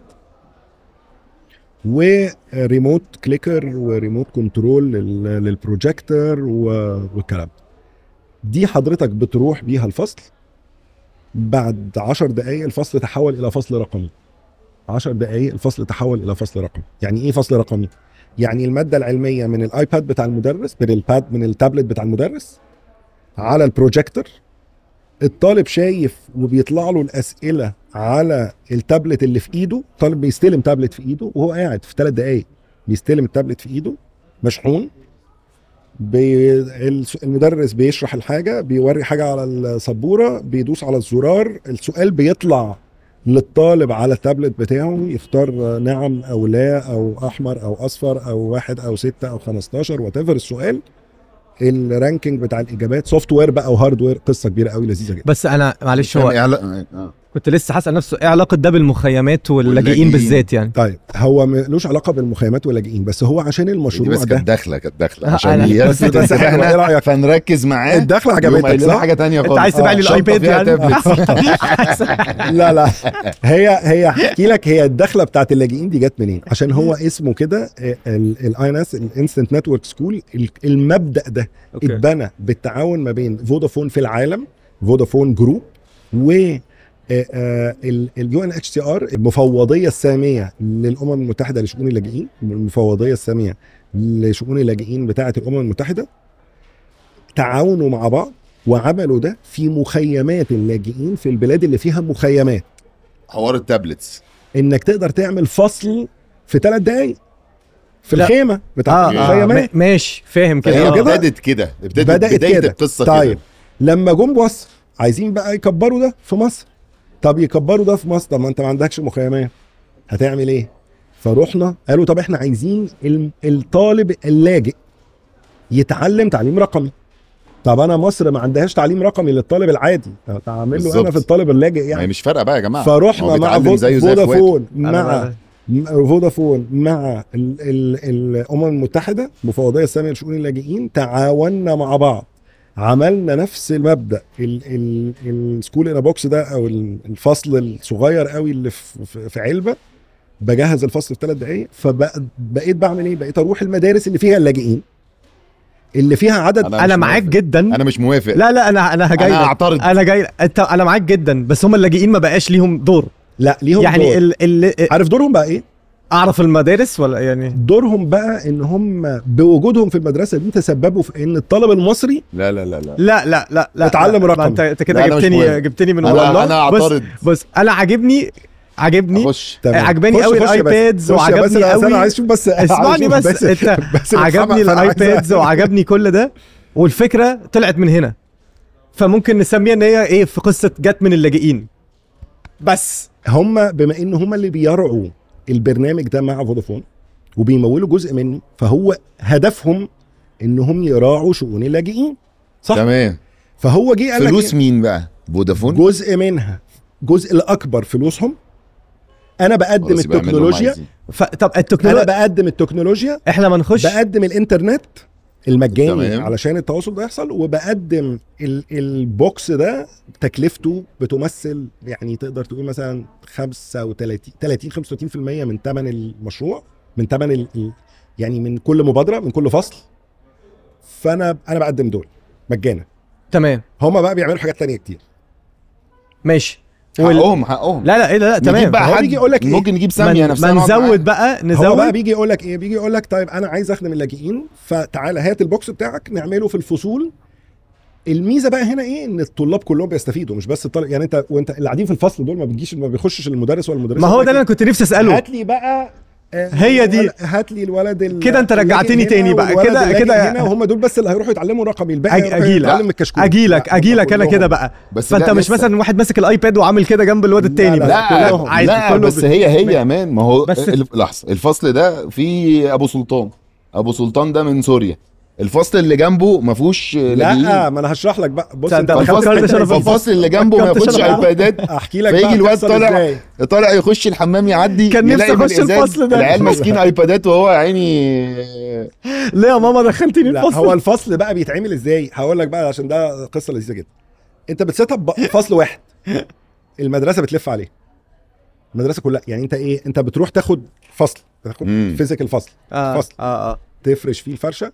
Speaker 2: وريموت كليكر وريموت كنترول لل- للبروجيكتور و- والكلام ده. دي حضرتك بتروح بيها الفصل بعد 10 دقايق الفصل تحول الى فصل رقمي 10 دقائق الفصل تحول الى فصل رقمي يعني ايه فصل رقمي يعني الماده العلميه من الايباد بتاع المدرس من الباد من التابلت بتاع المدرس على البروجيكتور الطالب شايف وبيطلع له الاسئله على التابلت اللي في ايده الطالب بيستلم تابلت في ايده وهو قاعد في ثلاث دقائق بيستلم التابلت في ايده مشحون بي... الس- المدرس بيشرح الحاجه بيوري حاجه على السبوره بيدوس على الزرار السؤال بيطلع للطالب على التابلت بتاعه يختار نعم او لا او احمر او اصفر او واحد او ستة او 15 وات السؤال الرانكينج بتاع الاجابات سوفت وير بقى وهاردوير قصه كبيره قوي لذيذه جدا
Speaker 3: بس انا معلش هو
Speaker 1: فاهم إيه علاقة- آه.
Speaker 3: كنت لسه هسال نفسه ايه علاقه ده بالمخيمات واللاجئين
Speaker 1: واللاجئين.
Speaker 3: بالذات يعني
Speaker 2: طيب هو ملوش علاقه بالمخيمات واللاجئين بس هو عشان
Speaker 1: دي
Speaker 2: المشروع
Speaker 1: بس
Speaker 2: ده
Speaker 1: كانت داخله كانت داخله
Speaker 3: آه،
Speaker 1: عشان
Speaker 3: أنا-
Speaker 1: يلفت
Speaker 2: بس- بس حلوة،
Speaker 1: انتباهنا
Speaker 2: إيه رأيك؟
Speaker 1: فنركز معاه
Speaker 2: الدخله
Speaker 1: يقوم
Speaker 2: عجبتك
Speaker 1: قايل لنا
Speaker 2: صح؟
Speaker 1: حاجه تانية خالص
Speaker 3: انت عايز تبيع لي
Speaker 1: شنطة
Speaker 3: الايباد
Speaker 1: فيها
Speaker 3: يعني
Speaker 1: تابلت.
Speaker 2: لا لا هي هي احكي لك هي الدخله بتاعت اللاجئين دي جت منين عشان هو اسمه كده الاي ان اس الانستنت نتورك سكول المبدا ده
Speaker 3: أوكي.
Speaker 2: اتبنى بالتعاون ما بين فودافون في العالم فودافون جروب و اليو ان اتش سي ار المفوضيه الساميه للامم المتحده لشؤون اللاجئين المفوضيه الساميه لشؤون اللاجئين بتاعه الامم المتحده تعاونوا مع بعض وعملوا ده في مخيمات اللاجئين في البلاد اللي فيها مخيمات
Speaker 1: حوار التابلتس
Speaker 2: انك تقدر تعمل فصل في ثلاث دقايق في
Speaker 3: لا.
Speaker 2: الخيمه بتاعت
Speaker 3: اه, آه
Speaker 2: المخيمات
Speaker 3: ما- ماشي فاهم كده
Speaker 1: هي
Speaker 3: آه.
Speaker 2: كده؟
Speaker 1: ابتدت كده ابتدت
Speaker 2: بدات
Speaker 1: بدايه
Speaker 2: كده
Speaker 1: القصه
Speaker 2: طيب
Speaker 1: كده
Speaker 2: لما جم مصر عايزين بقى يكبروا ده في مصر طب يكبروا ده في مصر طب ما انت ما عندكش مخيمات هتعمل ايه فروحنا قالوا طب احنا عايزين ال- الطالب اللاجئ يتعلم تعليم رقمي طب انا مصر ما عندهاش تعليم رقمي للطالب العادي طب اعمل له انا
Speaker 1: بالظبط.
Speaker 2: في الطالب اللاجئ
Speaker 1: ما هي
Speaker 2: يعني
Speaker 1: مش فارقه بقى يا جماعه
Speaker 2: فرحنا
Speaker 1: هو
Speaker 2: مع
Speaker 1: بيتعلم
Speaker 2: فود-
Speaker 1: زيه زي اخواته
Speaker 2: فودافون
Speaker 3: أنا
Speaker 2: مع
Speaker 3: بقى-
Speaker 2: م- فودافون مع ال ال الامم المتحده المفوضيه الساميه لشؤون اللاجئين تعاوننا مع بعض عملنا نفس المبدا ال- ال- السكول ان بوكس ده او ال- الفصل الصغير قوي اللي في, في- في علبه بجهز الفصل في ثلاث دقائق فبقيت بعمل ايه؟ بقيت اروح المدارس اللي فيها اللاجئين اللي فيها عدد
Speaker 1: أنا
Speaker 3: انا
Speaker 1: مش
Speaker 3: معاك
Speaker 1: موافق.
Speaker 3: جدا
Speaker 1: انا مش موافق
Speaker 3: لا لا انا انا جاي
Speaker 1: انا
Speaker 3: لك.
Speaker 1: اعترض
Speaker 3: انا جاي انت انا معاك جدا بس هم اللاجئين ما بقاش ليهم دور
Speaker 2: لا ليهم
Speaker 3: يعني
Speaker 2: دور.
Speaker 3: ال ال
Speaker 2: عارف دورهم بقى ايه؟
Speaker 3: اعرف المدارس ولا يعني
Speaker 2: دورهم بقى ان هم بوجودهم في المدرسه دي تسببوا في ان الطالب المصري
Speaker 1: لا لا لا لا
Speaker 3: لا لا لا لا
Speaker 2: اتعلم
Speaker 3: لا.
Speaker 2: رقم.
Speaker 3: ما انت انت كده
Speaker 1: لا، أنا مش
Speaker 3: جبتني
Speaker 1: موافق.
Speaker 3: جبتني من
Speaker 1: انا
Speaker 3: والله
Speaker 1: انا
Speaker 3: بص
Speaker 1: اعترض
Speaker 3: بص انا عاجبني عاجبني
Speaker 1: اخش
Speaker 2: تمام.
Speaker 3: عجباني
Speaker 2: خش-
Speaker 3: قوي
Speaker 2: خش يا باسل.
Speaker 3: الايبادز
Speaker 2: خش يا
Speaker 3: وعجبني
Speaker 2: باسل، أصل
Speaker 3: قوي
Speaker 2: انا عايز اشوف بس
Speaker 3: اسمعني
Speaker 2: عايز
Speaker 3: بس
Speaker 2: أشوف
Speaker 3: انت
Speaker 2: باسل
Speaker 3: عجبني
Speaker 2: محمد، فأنا عايز-
Speaker 3: الايبادز وعجبني كل ده والفكره طلعت من هنا فممكن نسميها ان هي ايه في قصه جت من اللاجئين بس
Speaker 2: هم بما ان هم اللي بيرعوا البرنامج ده مع فودافون وبيمولوا جزء منه فهو هدفهم انهم يراعوا شؤون اللاجئين صح
Speaker 1: تمام
Speaker 2: فهو جه قال لك
Speaker 1: فلوس
Speaker 2: إيه؟
Speaker 1: مين بقى فودافون
Speaker 2: جزء منها جزء الاكبر فلوسهم انا بقدم
Speaker 1: خلاص يبقى اعملوا اللي هم
Speaker 2: التكنولوجيا
Speaker 1: عايزين.
Speaker 3: ف... طب
Speaker 2: انا
Speaker 3: التكنولوجيا
Speaker 2: بقدم التكنولوجيا
Speaker 3: احنا ما نخش
Speaker 2: بقدم الانترنت المجاني
Speaker 1: تمام.
Speaker 2: علشان التواصل ده يحصل وبقدم ال البوكس ده تكلفته بتمثل يعني تقدر تقول مثلا 35 30 35% من ثمن المشروع من ثمن ال ال- يعني من كل مبادره من كل فصل فانا انا بقدم دول مجانا
Speaker 3: تمام
Speaker 2: هما بقى بيعملوا حاجات تانية كتير
Speaker 3: ماشي وال...
Speaker 1: حقهم حقهم
Speaker 3: لا لا ايه لا لا
Speaker 1: نجيب
Speaker 3: تمام
Speaker 1: بقى
Speaker 2: هو
Speaker 1: حد
Speaker 2: بيجي يقول لك إيه؟
Speaker 1: ممكن نجيب ساميه
Speaker 3: ما
Speaker 1: نفسها
Speaker 3: ما
Speaker 1: نقعد معاها.
Speaker 3: نزود بقى
Speaker 2: هو بقى
Speaker 3: نزود
Speaker 2: بيجي يقول لك ايه بيجي يقول لك طيب انا عايز اخدم اللاجئين فتعالى هات البوكس بتاعك نعمله في الفصول الميزه بقى هنا ايه ان الطلاب كلهم بيستفيدوا مش بس الطالب يعني انت وانت اللي قاعدين في الفصل دول ما بتجيش ما بيخشش المدرس ولا المدرسه
Speaker 3: ما هو
Speaker 2: يقول
Speaker 3: ده اللي
Speaker 2: لك
Speaker 3: انا كنت نفسي اساله
Speaker 2: هات لي بقى آه،
Speaker 3: هي دي.
Speaker 2: الولد- هات لي الولد ال-
Speaker 3: كده أنت رجعتني
Speaker 2: اللاجئ
Speaker 3: تاني
Speaker 2: هنا
Speaker 3: بقى.
Speaker 2: والولد
Speaker 3: كده-
Speaker 2: اللاجئ
Speaker 3: كده-
Speaker 2: هنا وهم دول بس اللي هيروحوا يتعلموا رقمي الباقي
Speaker 3: أج-
Speaker 2: هيروح
Speaker 3: أجيلك.
Speaker 2: يتعلم من الكشكول
Speaker 3: اجيلك
Speaker 2: لا،
Speaker 3: اجيلك انا
Speaker 2: كلهم.
Speaker 3: كده بقى
Speaker 1: بس
Speaker 3: فانت
Speaker 1: لا
Speaker 3: مش
Speaker 1: لسه.
Speaker 3: مثلا واحد ماسك الايباد وعامل كده جنب الواد
Speaker 2: لا،
Speaker 3: التاني
Speaker 2: لا،
Speaker 3: بقى
Speaker 1: لا
Speaker 3: كلهم عادي
Speaker 1: لا
Speaker 3: كله
Speaker 1: بس هي هي يا مان ما هو
Speaker 3: بس-
Speaker 1: بس لحظه الفصل ده في ابو سلطان ابو سلطان ده من سوريا الفصل اللي جنبه ما فيهوش
Speaker 2: لا
Speaker 1: لاجئين
Speaker 2: ما انا هشرح لك بقى بص
Speaker 3: تصدق
Speaker 2: انت
Speaker 3: ما
Speaker 2: دخلت
Speaker 3: فكرتش
Speaker 2: الحتة
Speaker 3: أنا
Speaker 2: دي.
Speaker 3: في الفصل.
Speaker 1: الفصل اللي جنبه ما
Speaker 3: فكرتش
Speaker 1: ياخدش
Speaker 3: أنا بقى.
Speaker 1: ايبادات
Speaker 2: احكي لك
Speaker 1: فيجي
Speaker 2: بقى
Speaker 1: الواد
Speaker 2: بتحصل
Speaker 1: طالع
Speaker 2: إزاي.
Speaker 1: طالع يخش الحمام يعدي
Speaker 3: كان نفسي
Speaker 1: يلاقي في
Speaker 3: أخش
Speaker 1: الإزاز
Speaker 3: الفصل ده.
Speaker 1: العيال ماسكين ايبادات وهو يا عيني
Speaker 3: ليه يا ماما دخلتني
Speaker 2: لا
Speaker 3: الفصل
Speaker 2: هو الفصل بقى بيتعمل ازاي هقول لك بقى عشان ده قصه لذيذه جدا انت بتسيت اب فصل واحد المدرسه بتلف عليه المدرسه كلها يعني انت ايه انت بتروح تاخد فصل تاخد
Speaker 1: مم.
Speaker 2: فيزيكال فصل
Speaker 3: اه
Speaker 2: فصل.
Speaker 3: اه اه
Speaker 2: تفرش فيه الفرشه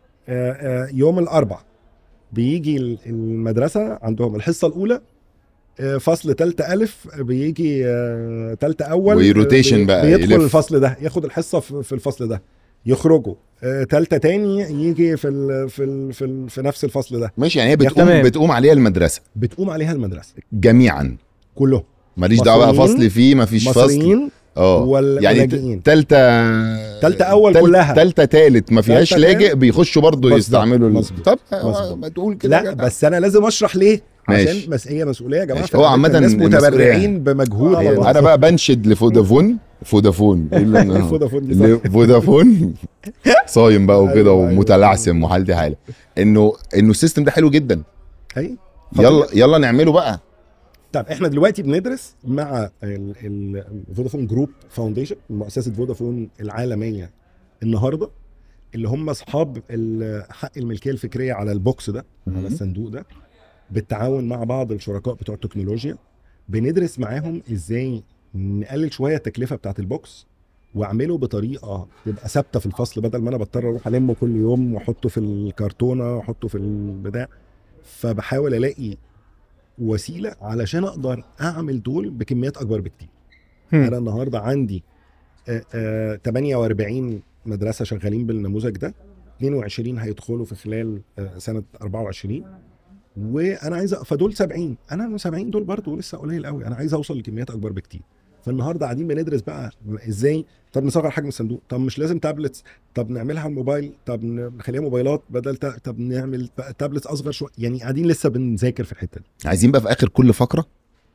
Speaker 2: آه، آه، يوم الاربع بيجي ال- المدرسه عندهم الحصه الاولى آه، فصل تالتة ألف بيجي آه، تالتة أول
Speaker 1: ويروتيشن
Speaker 2: بي-
Speaker 1: بقى،
Speaker 2: بيدخل
Speaker 1: يلف.
Speaker 2: الفصل ده ياخد الحصة في في الفصل ده يخرجوا آه، تالتة تاني يجي في ال في ال في, ال في نفس الفصل ده
Speaker 1: ماشي يعني هي بتقوم
Speaker 3: تمام.
Speaker 1: بتقوم عليها المدرسه
Speaker 2: بتقوم عليها المدرسة
Speaker 1: جميعا
Speaker 2: كلهم
Speaker 1: ماليش دعوه بقى
Speaker 2: مصريين-
Speaker 1: فصل فيه مفيش فصل
Speaker 2: مصريين
Speaker 1: اه
Speaker 2: وال-
Speaker 1: يعني
Speaker 2: ولاجئين.
Speaker 1: تالتة
Speaker 2: تالتة أول كلها.
Speaker 1: تالتة تالت ما فيهاش
Speaker 2: تالتة
Speaker 1: لاجئ
Speaker 2: تالت.
Speaker 1: بيخشوا برضه
Speaker 2: مظبوط،
Speaker 1: يستعملوا ال-
Speaker 2: مظبوط،
Speaker 1: طب
Speaker 2: مظبوط.
Speaker 1: ما تقول كده
Speaker 2: لا
Speaker 1: يا جدع.
Speaker 2: بس انا لازم اشرح ليه
Speaker 1: ماشي.
Speaker 2: عشان مس... هي مسؤوليه يا جماعه
Speaker 1: ماشي.
Speaker 2: في
Speaker 1: هو
Speaker 2: الحاجات
Speaker 1: عامة
Speaker 2: الناس
Speaker 1: المسؤولية
Speaker 2: متبرعين بمجهود على بعض.
Speaker 1: انا بقى بنشد لفودافون فودافون ايه اللي أنا-
Speaker 2: فودافون دي
Speaker 1: اللي-
Speaker 2: صح.
Speaker 1: فودافون صايم بقى وكده
Speaker 2: أيوة، أيوة.
Speaker 1: ومتلعثم وحالتي حاله انه انه السيستم ده حلو جدا
Speaker 2: أي.
Speaker 1: يلا يلا نعمله بقى
Speaker 2: طب احنا دلوقتي بندرس مع ال- ال- فودافون جروب فاونديشن مؤسسه فودافون العالميه النهارده اللي هم اصحاب ال- حق الملكيه الفكريه على البوكس ده على الصندوق ده بالتعاون مع بعض الشركاء بتوع التكنولوجيا بندرس معاهم ازاي نقلل شويه التكلفه بتاعت البوكس واعمله بطريقه تبقى ثابته في الفصل بدل ما انا بضطر اروح المه كل يوم واحطه في الكرتونه واحطه في البتاع فبحاول الاقي وسيله علشان اقدر اعمل دول بكميات اكبر بكتير
Speaker 3: هم.
Speaker 2: انا النهارده عندي آه، آه، 48 مدرسه شغالين بالنموذج ده 22 هيدخلوا في خلال آه، سنه 24 وانا عايز أ- فدول 70 انا من 70 دول برضه لسه قليل قوي انا عايز اوصل لكميات اكبر بكتير فالنهارده قاعدين بندرس بقى ازاي طب نصغر حجم الصندوق طب مش لازم تابلتس طب نعملها على الموبايل طب نخليها موبايلات بدل تا... طب نعمل بقى تابلتس اصغر شويه يعني قاعدين لسه بنذاكر في الحته دي
Speaker 1: عايزين بقى في اخر كل فقره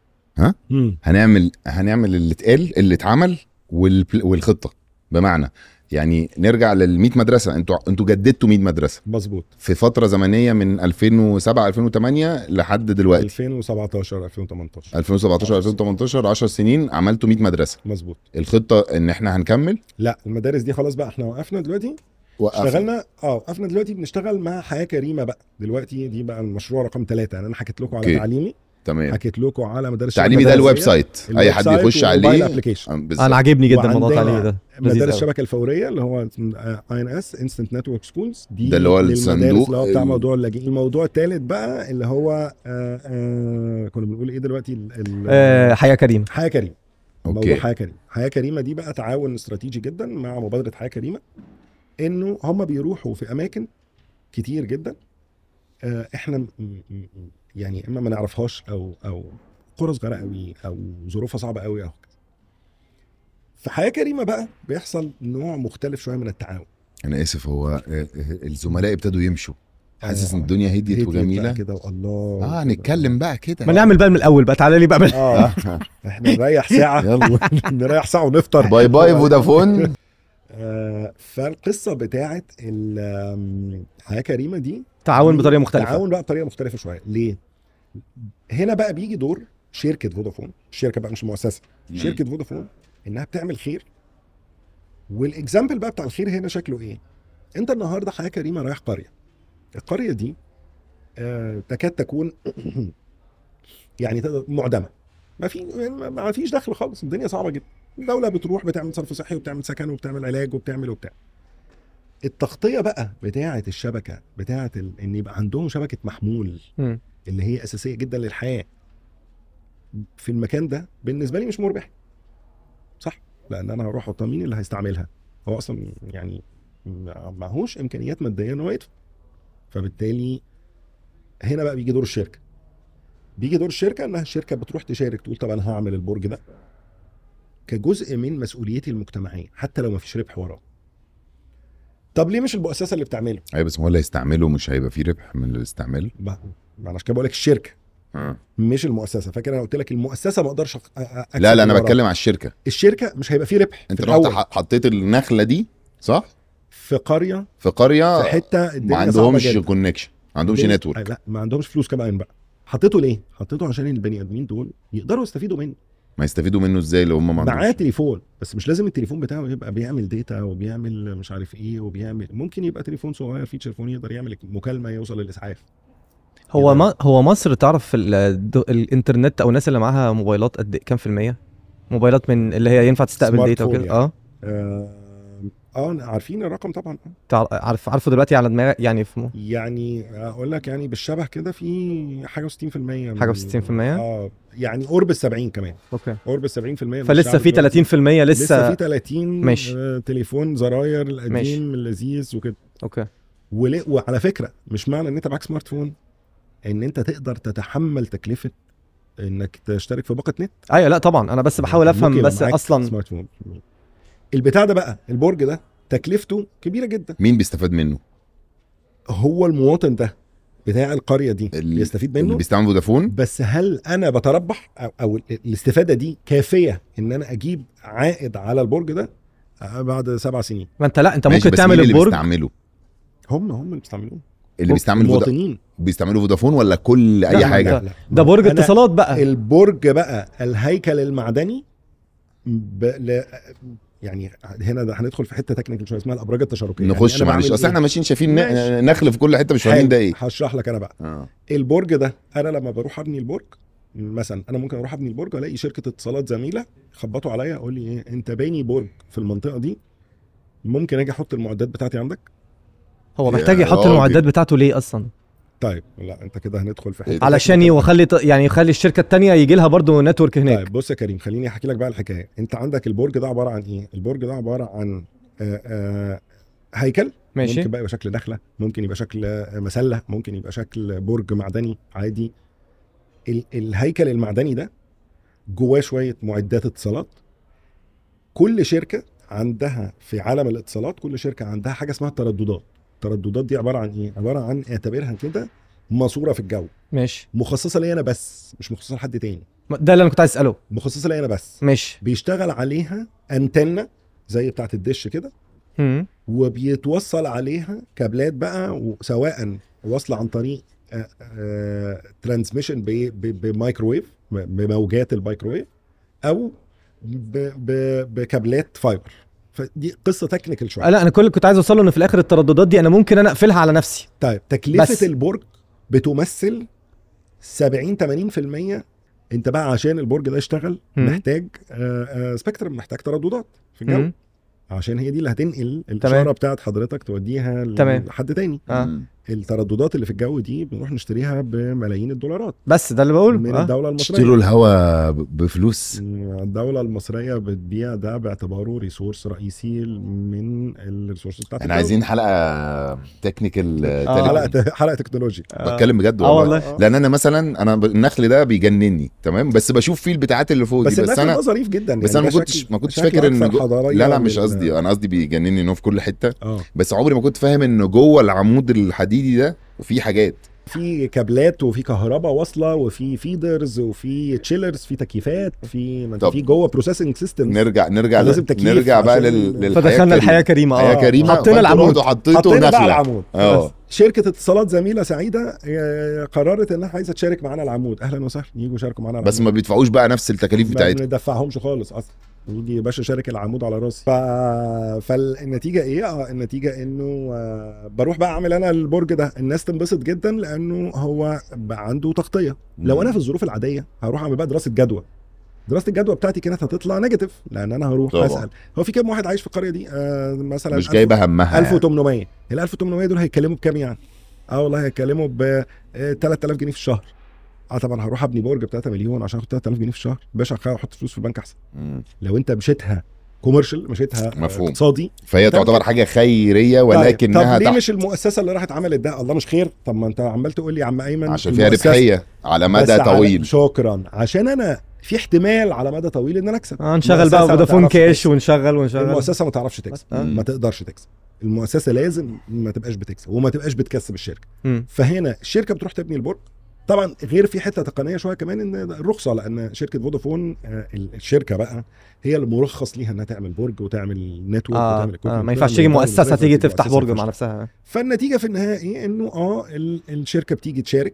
Speaker 1: هنعمل هنعمل اللي اتقال اللي اتعمل والبل- والخطه بمعنى يعني نرجع لل 100 مدرسه انتوا انتوا جددتوا 100 مدرسه
Speaker 2: مظبوط
Speaker 1: في فتره زمنيه من 2007 2008 لحد دلوقتي
Speaker 2: 2017 2018
Speaker 1: 2017 2018 10 سنين عملتوا 100 مدرسه
Speaker 2: مظبوط
Speaker 1: الخطه ان احنا هنكمل
Speaker 2: لا المدارس دي خلاص بقى احنا وقفنا دلوقتي
Speaker 1: وقفنا.
Speaker 2: اشتغلنا اه وقفنا دلوقتي بنشتغل مع حياه كريمه بقى دلوقتي دي بقى المشروع رقم ثلاثة يعني انا حكيت لكم على
Speaker 1: أوكي.
Speaker 2: تعليمي
Speaker 1: تمام
Speaker 2: حكيت لكم على مدارس
Speaker 1: تعليمي ده الويب سايت اي حد يخش عليه
Speaker 2: ابلكيشن
Speaker 1: آه، بالظبط.
Speaker 3: انا عاجبني جدا الموضوع
Speaker 2: وعندنا
Speaker 3: التعليمي ده لذيذ
Speaker 2: مدارس
Speaker 3: أوي.
Speaker 2: الشبكه الفوريه اللي هو اي ان اس انستنت نتورك سكولز دي
Speaker 1: ده اللي هو
Speaker 2: للمدارس
Speaker 1: الصندوق
Speaker 2: اللي هو بتاع
Speaker 1: ال-
Speaker 2: موضوع اللاجئين الموضوع الثالث بقى اللي هو آه آه كنا بنقول ايه دلوقتي ال- ال-
Speaker 3: آه، حياه كريمه
Speaker 2: حياه كريمه موضوع
Speaker 1: اوكي
Speaker 2: حياه كريمه حياه كريمه دي بقى تعاون استراتيجي جدا مع مبادره حياه كريمه انه هم بيروحوا في اماكن كتير جدا آه، احنا م- م- م- يعني اما ما نعرفهاش او او قرى صغيره قوي او ظروفها صعبه قوي او كده. في حياه كريمه بقى بيحصل نوع مختلف شويه من التعاون
Speaker 1: انا اسف هو آه، آه، الزملاء ابتدوا يمشوا حاسس ان
Speaker 2: آه.
Speaker 1: الدنيا هديت
Speaker 2: هديت بقى
Speaker 1: وجميله
Speaker 2: كده والله
Speaker 1: اه نتكلم بقى كده
Speaker 3: ما نعمل بقى من الاول بقى تعالى لي بقى من
Speaker 2: اه احنا نريح ساعه
Speaker 1: يلا
Speaker 2: نريح ساعه ونفطر
Speaker 1: باي باي فودافون
Speaker 2: آه، فالقصه بتاعت ال- آم، حياه كريمه دي
Speaker 3: تعاون
Speaker 2: دي
Speaker 3: بطريقه مختلفه
Speaker 2: تعاون بقى بطريقه مختلفه شويه ليه؟ هنا بقى بيجي دور شركه فودافون الشركه بقى مش مؤسسه شركه فودافون انها بتعمل خير والاكزامبل بقى بتاع الخير هنا شكله ايه؟ انت النهارده حياه كريمه رايح قريه القريه دي آه تكاد تكون يعني تقدر معدمه ما في ما فيش دخل خالص الدنيا صعبه جدا الدوله بتروح بتعمل صرف صحي وبتعمل سكن وبتعمل علاج وبتعمل وبتاع التغطيه بقى بتاعه الشبكه بتاعه ال... ان يبقى عندهم شبكه محمول
Speaker 3: مم.
Speaker 2: اللي هي اساسيه جدا للحياه في المكان ده بالنسبه لي مش مربح صح لان انا هروح احط مين اللي هيستعملها هو اصلا يعني ما- معهوش امكانيات ماديه ان هو يدفع فبالتالي هنا بقى بيجي دور الشركه بيجي دور الشركه انها الشركه بتروح تشارك تقول طب انا هعمل البرج ده كجزء من مسؤوليتي المجتمعيه حتى لو ما فيش ربح وراه طب ليه مش المؤسسه اللي بتعمله
Speaker 1: ايوه بس هو اللي هيستعمله مش هيبقى فيه ربح من الاستعمال
Speaker 2: ما ما انا عشان كده بقول لك الشركه
Speaker 1: آه.
Speaker 2: مش المؤسسه فاكر انا قلت لك المؤسسه ما اقدرش أ- أ- أكسب
Speaker 1: لا لا انا
Speaker 2: من وراها.
Speaker 1: بتكلم على الشركه
Speaker 2: الشركه مش هيبقى فيه ربح
Speaker 1: انت
Speaker 2: في
Speaker 1: رحت
Speaker 2: الاول
Speaker 1: ح- حطيت النخله دي صح
Speaker 2: في قريه
Speaker 1: في قريه
Speaker 2: في حته
Speaker 1: ما
Speaker 2: الدنيا
Speaker 1: عندهمش
Speaker 2: صعبة جدا.
Speaker 1: كونكشن ما عندهمش
Speaker 2: الدنيا-
Speaker 1: نتورك
Speaker 2: لا ما عندهمش فلوس كمان بقى حطيته ليه؟ حطيته عشان البني ادمين دول يقدروا يستفيدوا منه
Speaker 1: ما يستفيدوا منه ازاي لو هم ما
Speaker 2: معاه
Speaker 1: عندهمش
Speaker 2: تليفون بس مش لازم التليفون بتاعه يبقى بيعمل داتا وبيعمل مش عارف ايه وبيعمل ممكن يبقى تليفون صغير فيتشر فون يقدر يعمل مكالمه يوصل للاسعاف
Speaker 3: هو ما هو مصر تعرف ال- الد- الانترنت او الناس اللي معاها موبايلات قد إيه- كام في الميه موبايلات من اللي هي ينفع تستقبل
Speaker 2: سمارت
Speaker 3: داتا
Speaker 2: فون
Speaker 3: وكده
Speaker 2: يعني.
Speaker 3: اه
Speaker 2: اه اه عارفين الرقم طبعا
Speaker 3: تع- عارف عارفه دلوقتي على دماغك يعني في م-
Speaker 2: يعني اقول لك يعني بالشبه كده في حاجه و60% من-
Speaker 3: حاجة و60%؟
Speaker 2: اه يعني قرب ال 70 كمان
Speaker 3: اوكي
Speaker 2: قرب ال 70% من
Speaker 3: فلسه
Speaker 2: الشعب
Speaker 3: في
Speaker 2: دلوقتي.
Speaker 3: 30%
Speaker 2: لسه
Speaker 3: لسه
Speaker 2: في 30
Speaker 3: ماشي.
Speaker 2: آه تليفون زراير
Speaker 3: ماشي.
Speaker 2: القديم اللذيذ وكده
Speaker 3: اوكي
Speaker 2: ول- وعلى فكره مش معنى ان انت معاك سمارت فون ان انت تقدر تتحمل تكلفه انك تشترك في باقه نت
Speaker 3: ايوه لا طبعا انا بس بحاول
Speaker 2: ممكن
Speaker 3: افهم
Speaker 2: يبقى
Speaker 3: بس
Speaker 2: معاك
Speaker 3: اصلا
Speaker 2: سمارت فون البتاع ده بقى البرج ده تكلفته كبيره جدا
Speaker 1: مين بيستفاد منه
Speaker 2: هو المواطن ده بتاع القريه دي
Speaker 1: اللي-
Speaker 2: بيستفيد
Speaker 1: اللي
Speaker 2: منه
Speaker 1: بيستعمل فودافون
Speaker 2: بس هل انا بتربح او, أو الاستفاده دي كافيه ان انا اجيب عائد على البرج ده آه، بعد سبع سنين
Speaker 3: ما انت لا انت
Speaker 1: ماشي،
Speaker 3: ممكن
Speaker 1: بس
Speaker 3: تعمل
Speaker 1: مين اللي
Speaker 3: البرج
Speaker 1: بيستعمله
Speaker 2: هم هم اللي بيستعملوه
Speaker 1: اللي بيستعمل فودا...
Speaker 2: المواطنين
Speaker 1: بيستعملوا فودافون ولا كل اي
Speaker 3: لا،
Speaker 1: حاجه
Speaker 3: لا. ده برج
Speaker 2: أنا
Speaker 3: اتصالات بقى
Speaker 2: البرج بقى الهيكل المعدني ب... ل... يعني هنا ده هندخل في حته تكنيكال شويه اسمها الابراج التشاركيه
Speaker 1: نخش
Speaker 2: يعني أنا
Speaker 1: معلش
Speaker 2: بعمل
Speaker 1: اصل
Speaker 2: إيه؟
Speaker 1: احنا ماشيين شايفين ن-
Speaker 2: ماشي.
Speaker 1: نخل في كل حته مش فاهمين
Speaker 2: حلو،
Speaker 1: ده ايه
Speaker 2: هشرح لك انا بقى
Speaker 1: اه
Speaker 2: البرج ده انا لما بروح ابني البرج مثلا انا ممكن اروح ابني البرج الاقي شركه اتصالات زميله خبطوا عليا اقول لي ايه انت باني برج في المنطقه دي ممكن اجي احط المعدات بتاعتي عندك
Speaker 3: هو
Speaker 1: يا
Speaker 3: محتاج يحط
Speaker 1: راجل.
Speaker 3: المعدات بتاعته ليه اصلا
Speaker 2: طيب لا انت كده هندخل في حته
Speaker 3: علشان يخلي يعني يخلي الشركه التانية يجي لها برضه نتورك هناك
Speaker 2: طيب بص يا كريم خليني احكي لك بقى الحكايه انت عندك البرج ده عباره عن ايه البرج ده عباره عن آه، آه، هيكل
Speaker 3: ماشي
Speaker 2: ممكن بقى يبقى شكل نخله ممكن يبقى شكل آه، مسله ممكن يبقى شكل برج معدني عادي ال- الهيكل المعدني ده جواه شويه معدات اتصالات كل شركه عندها في عالم الاتصالات كل شركه عندها حاجه اسمها ترددات الترددات دي عباره عن ايه عباره عن اعتبرها كده ماسوره في الجو
Speaker 3: ماشي
Speaker 2: مخصصه لي انا بس مش مخصصه لحد تاني
Speaker 3: ده اللي انا كنت عايز اساله
Speaker 2: مخصصه لي انا بس
Speaker 3: ماشي
Speaker 2: بيشتغل عليها انتنه زي بتاعت الدش كده
Speaker 3: مم.
Speaker 2: وبيتوصل عليها كابلات بقى سواء واصله عن طريق ترانسميشن بمايكرويف بموجات الميكرويف او ب- ب- بكابلات فايبر فدي قصه تكنيكال
Speaker 3: آه،
Speaker 2: شويه
Speaker 3: لا انا كل اللي كنت عايز اوصله ان في الاخر الترددات دي انا ممكن انا اقفلها على نفسي
Speaker 2: طيب تكلفه
Speaker 3: بس.
Speaker 2: بس. البرج بتمثل 70 80% انت بقى عشان البرج ده يشتغل
Speaker 3: مم.
Speaker 2: محتاج آه، آه، سبيكترم محتاج ترددات في الجو
Speaker 3: مم.
Speaker 2: عشان هي دي اللي هتنقل الاشاره بتاعت حضرتك توديها
Speaker 3: تمام.
Speaker 2: لحد تاني
Speaker 3: آه.
Speaker 1: مم.
Speaker 2: الترددات اللي في الجو دي بنروح نشتريها بملايين الدولارات
Speaker 3: بس ده اللي بقوله
Speaker 2: من
Speaker 3: آه.
Speaker 2: الدوله
Speaker 1: اشتروا
Speaker 2: المصريه
Speaker 1: الهوا ب- بفلوس
Speaker 2: الدوله المصريه بتبيع ده باعتباره ريسورس رئيسي من الريسورس بتاعت
Speaker 1: احنا
Speaker 2: الدولة.
Speaker 1: عايزين حلقه تكنيكال
Speaker 3: آه.
Speaker 2: حلقه حلقه تكنولوجي
Speaker 1: بتكلم بجد
Speaker 3: اه
Speaker 1: والله
Speaker 3: والله
Speaker 1: لان انا مثلا انا ب- النخل ده بيجنني تمام بس بشوف فيه البتاعات اللي فوق
Speaker 2: بس
Speaker 1: دي بس
Speaker 2: الناس
Speaker 1: انا
Speaker 2: ده ظريف جدا
Speaker 1: بس
Speaker 2: يعني
Speaker 1: انا ما
Speaker 2: ده
Speaker 1: كنتش
Speaker 2: شكل-
Speaker 1: ما كنتش
Speaker 2: شكل
Speaker 1: فاكر ان
Speaker 2: أكثر
Speaker 1: جو...
Speaker 2: حضارية
Speaker 1: لا لا مش
Speaker 2: لل-
Speaker 1: قصدي انا قصدي بيجنني ان هو في كل حته
Speaker 2: اه
Speaker 1: بس عمري ما كنت فاهم ان جوه العمود الحديدي ده وفي حاجات
Speaker 2: في كابلات وفي كهرباء واصله وفي فيدرز وفي تشيلرز في تكييفات في ما انت
Speaker 1: طب.
Speaker 2: في جوه بروسيسنج سيستم
Speaker 1: نرجع نرجع
Speaker 2: لازم تكييف
Speaker 1: نرجع بقى
Speaker 2: عشان-
Speaker 1: لل... للحياه
Speaker 3: فدخلنا الحياه
Speaker 1: الكريمة.
Speaker 3: كريمه
Speaker 1: حياه
Speaker 3: اه
Speaker 1: كريمه
Speaker 3: حطينا
Speaker 1: فأنتوا
Speaker 3: العمود
Speaker 1: رحتوا حطيتوا
Speaker 2: حطينا بقى
Speaker 1: نخله
Speaker 2: العمود
Speaker 1: اه
Speaker 2: بس. شركه اتصالات زميله سعيده آه، قررت انها عايزه تشارك معانا العمود اهلا وسهلا يجوا يشاركوا معانا
Speaker 1: بس ما
Speaker 2: العمود.
Speaker 1: بيدفعوش بقى نفس التكاليف
Speaker 2: ما
Speaker 1: بتاعتهم
Speaker 2: بندفعهمش خالص اصلا يجي يا باشا شارك العمود على راسي ف... فالنتيجه ايه اه النتيجه انه آه، بروح بقى اعمل انا البرج ده الناس تنبسط جدا لانه هو بقى عنده تغطيه لو انا في الظروف العاديه هروح اعمل بقى دراسه جدوى دراسه الجدوى بتاعتي كانت هتطلع نيجاتيف لان انا هروح
Speaker 1: طبعا.
Speaker 2: اسال هو في كام واحد عايش في القريه دي آه مثلا
Speaker 1: مش
Speaker 2: 1000
Speaker 1: جايبه همها يعني.
Speaker 2: 1800 ال 1800 دول هيتكلموا بكام يعني؟ اه والله هيتكلموا ب 3000 جنيه في الشهر اه طبعا هروح ابني برج ب 3 مليون عشان اخد 3000 جنيه في الشهر باشا خ- احط فلوس في البنك احسن
Speaker 1: مم.
Speaker 2: لو انت مشيتها كوميرشال مشيتها آه،
Speaker 1: مفهوم.
Speaker 2: اقتصادي
Speaker 1: فهي
Speaker 2: طب-
Speaker 1: تعتبر حاجه خيريه
Speaker 2: طيب،
Speaker 1: ولكنها
Speaker 2: طب ليه
Speaker 1: تحت
Speaker 2: مش المؤسسه اللي راحت عملت ده الله مش خير طب ما انت عمال تقول لي يا عم ايمن
Speaker 1: عشان فيها
Speaker 2: المؤسسة-
Speaker 1: ربحيه على
Speaker 2: بس
Speaker 1: مدى
Speaker 2: على-
Speaker 1: طويل
Speaker 2: شكرا عشان انا في احتمال على مدى طويل ان انا اكسب
Speaker 3: اه نشغل
Speaker 2: المؤسسة
Speaker 3: بقى
Speaker 2: ما
Speaker 3: فودافون
Speaker 2: تعرفش
Speaker 3: كاش
Speaker 2: تكسب.
Speaker 3: ونشغل ونشغل
Speaker 2: المؤسسه ما تعرفش تكسب
Speaker 3: آه.
Speaker 2: ما تقدرش تكسب المؤسسه لازم ما تبقاش بتكسب وما تبقاش بتكسب الشركه
Speaker 3: مم.
Speaker 2: فهنا الشركه بتروح تبني البرج طبعا غير في حته تقنيه شويه كمان ان الرخصه لان شركه فودافون آه، ال- الشركه بقى هي المرخص ليها انها تعمل برج وتعمل نتورك
Speaker 3: اه,
Speaker 2: وتعمل
Speaker 3: آه
Speaker 2: equipment
Speaker 3: ما ينفعش
Speaker 2: وتعمل
Speaker 3: تيجي
Speaker 2: ده
Speaker 3: مؤسسه
Speaker 2: وتعمل
Speaker 3: تيجي
Speaker 2: ده.
Speaker 3: تفتح
Speaker 2: مؤسسة
Speaker 3: برج
Speaker 2: مش-
Speaker 3: مع نفسها
Speaker 2: فالنتيجه في النهايه ايه انه اه ال- الشركه بتيجي تشارك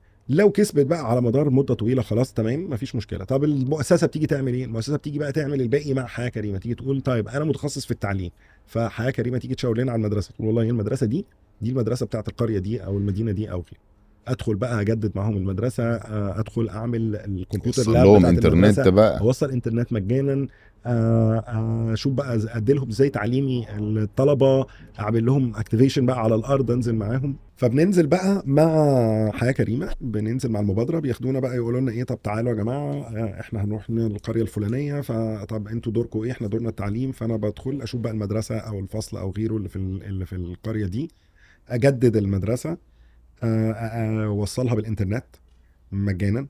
Speaker 2: لو كسبت بقى على مدار مده طويله خلاص تمام مفيش مشكله طب المؤسسه بتيجي تعمل ايه المؤسسه بتيجي بقى تعمل الباقي مع حياه كريمه تيجي تقول طيب انا متخصص في التعليم فحياه كريمه تيجي تشاور لنا على المدرسه تقول والله هي المدرسه دي دي المدرسه بتاعت القريه دي او المدينه دي او غيره ادخل بقى اجدد معاهم المدرسه آه، ادخل اعمل الكمبيوتر
Speaker 1: وصل
Speaker 2: لاب
Speaker 1: لهم
Speaker 2: بتاعت
Speaker 1: انترنت
Speaker 2: المدرسة.
Speaker 1: بقى
Speaker 2: اوصل انترنت مجانا آه، آه، اشوف بقى إز- اديلهم ازاي تعليمي الطلبه اعمل لهم اكتيفيشن بقى على الارض انزل معاهم فبننزل بقى مع حياه كريمه بننزل مع المبادره بياخدونا بقى يقولوا لنا ايه طب تعالوا يا جماعه آه، احنا هنروح القريه الفلانيه فطب انتوا دوركم ايه احنا دورنا التعليم فانا بدخل اشوف بقى المدرسه او الفصل او غيره اللي في ال- اللي في القريه دي اجدد المدرسه آه، آه، اوصلها بالانترنت مجانا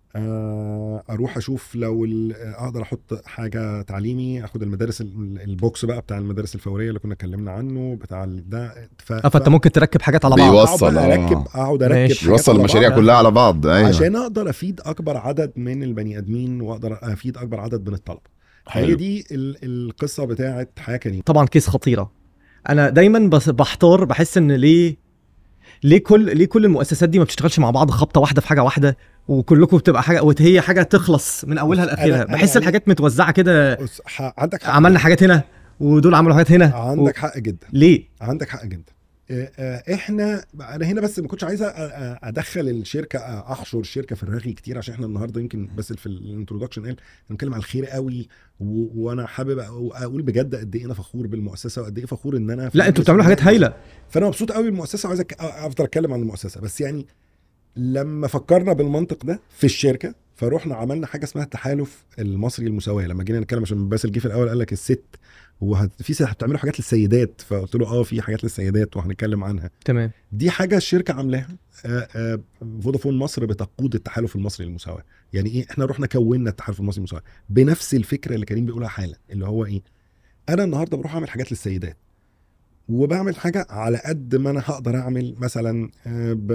Speaker 2: آه، اروح اشوف لو ال- اقدر احط حاجه تعليمي اخد المدارس ال- البوكس بقى بتاع المدارس الفوريه اللي كنا اتكلمنا عنه بتاع ال- ده ف...
Speaker 3: اه فانت ممكن تركب حاجات على بعض
Speaker 1: بيوصل.
Speaker 2: اقعد بقى
Speaker 1: آه.
Speaker 2: اركب اقعد اركب
Speaker 3: ماشي.
Speaker 2: حاجات
Speaker 1: يوصل
Speaker 2: على
Speaker 1: المشاريع
Speaker 2: بعض
Speaker 1: كلها على بعض ايوه
Speaker 2: عشان اقدر افيد اكبر عدد من البني ادمين واقدر افيد اكبر عدد من الطلبه هي
Speaker 1: حلو.
Speaker 2: دي ال- القصه بتاعه حياه كريمه
Speaker 3: طبعا كيس خطيره انا دايما بس بحتار بحس ان ليه ليه كل ليه كل المؤسسات دي ما بتشتغلش مع بعض خبطه واحده في حاجه واحده وكلكم بتبقى حاجه وهي حاجه تخلص من اولها
Speaker 2: بص، أنا-
Speaker 3: لاخرها
Speaker 2: أنا
Speaker 3: بحس
Speaker 2: يعني-
Speaker 3: الحاجات متوزعه كده
Speaker 2: بص، ح- عندك حق
Speaker 3: عملنا حاجات هنا ودول عملوا حاجات هنا
Speaker 2: عندك حق جدا
Speaker 3: و... ليه
Speaker 2: عندك حق جدا آه، آه، احنا انا هنا بس ما كنتش عايز أ- أ- ادخل الشركه أ- احشر الشركه في الرغي كتير عشان احنا النهارده يمكن بس في الانترودكشن قال بنتكلم على الخير قوي و... وانا حابب أ- اقول بجد قد ايه انا فخور بالمؤسسه وقد ايه فخور ان انا في
Speaker 3: لا انتوا
Speaker 2: مجلس
Speaker 3: بتعملوا حاجات
Speaker 2: الإدارة.
Speaker 3: هايله
Speaker 2: فانا مبسوط قوي بالمؤسسه وعايز أك- افضل اتكلم عن المؤسسه بس يعني لما فكرنا بالمنطق ده في الشركه فروحنا عملنا حاجه اسمها التحالف المصري للمساواه لما جينا نتكلم عشان باسل جه في الاول قال لك الست وهت... في ست بتعملوا حاجات للسيدات فقلت له اه في حاجات للسيدات وهنتكلم عنها
Speaker 3: تمام
Speaker 2: دي حاجه الشركه عاملاها آه، آه، فودافون مصر بتقود التحالف المصري للمساواه يعني ايه احنا رحنا كونا التحالف المصري للمساواه بنفس الفكره اللي كريم بيقولها حالا اللي هو ايه انا النهارده بروح اعمل حاجات للسيدات وبعمل حاجه على قد ما انا هقدر اعمل مثلا ب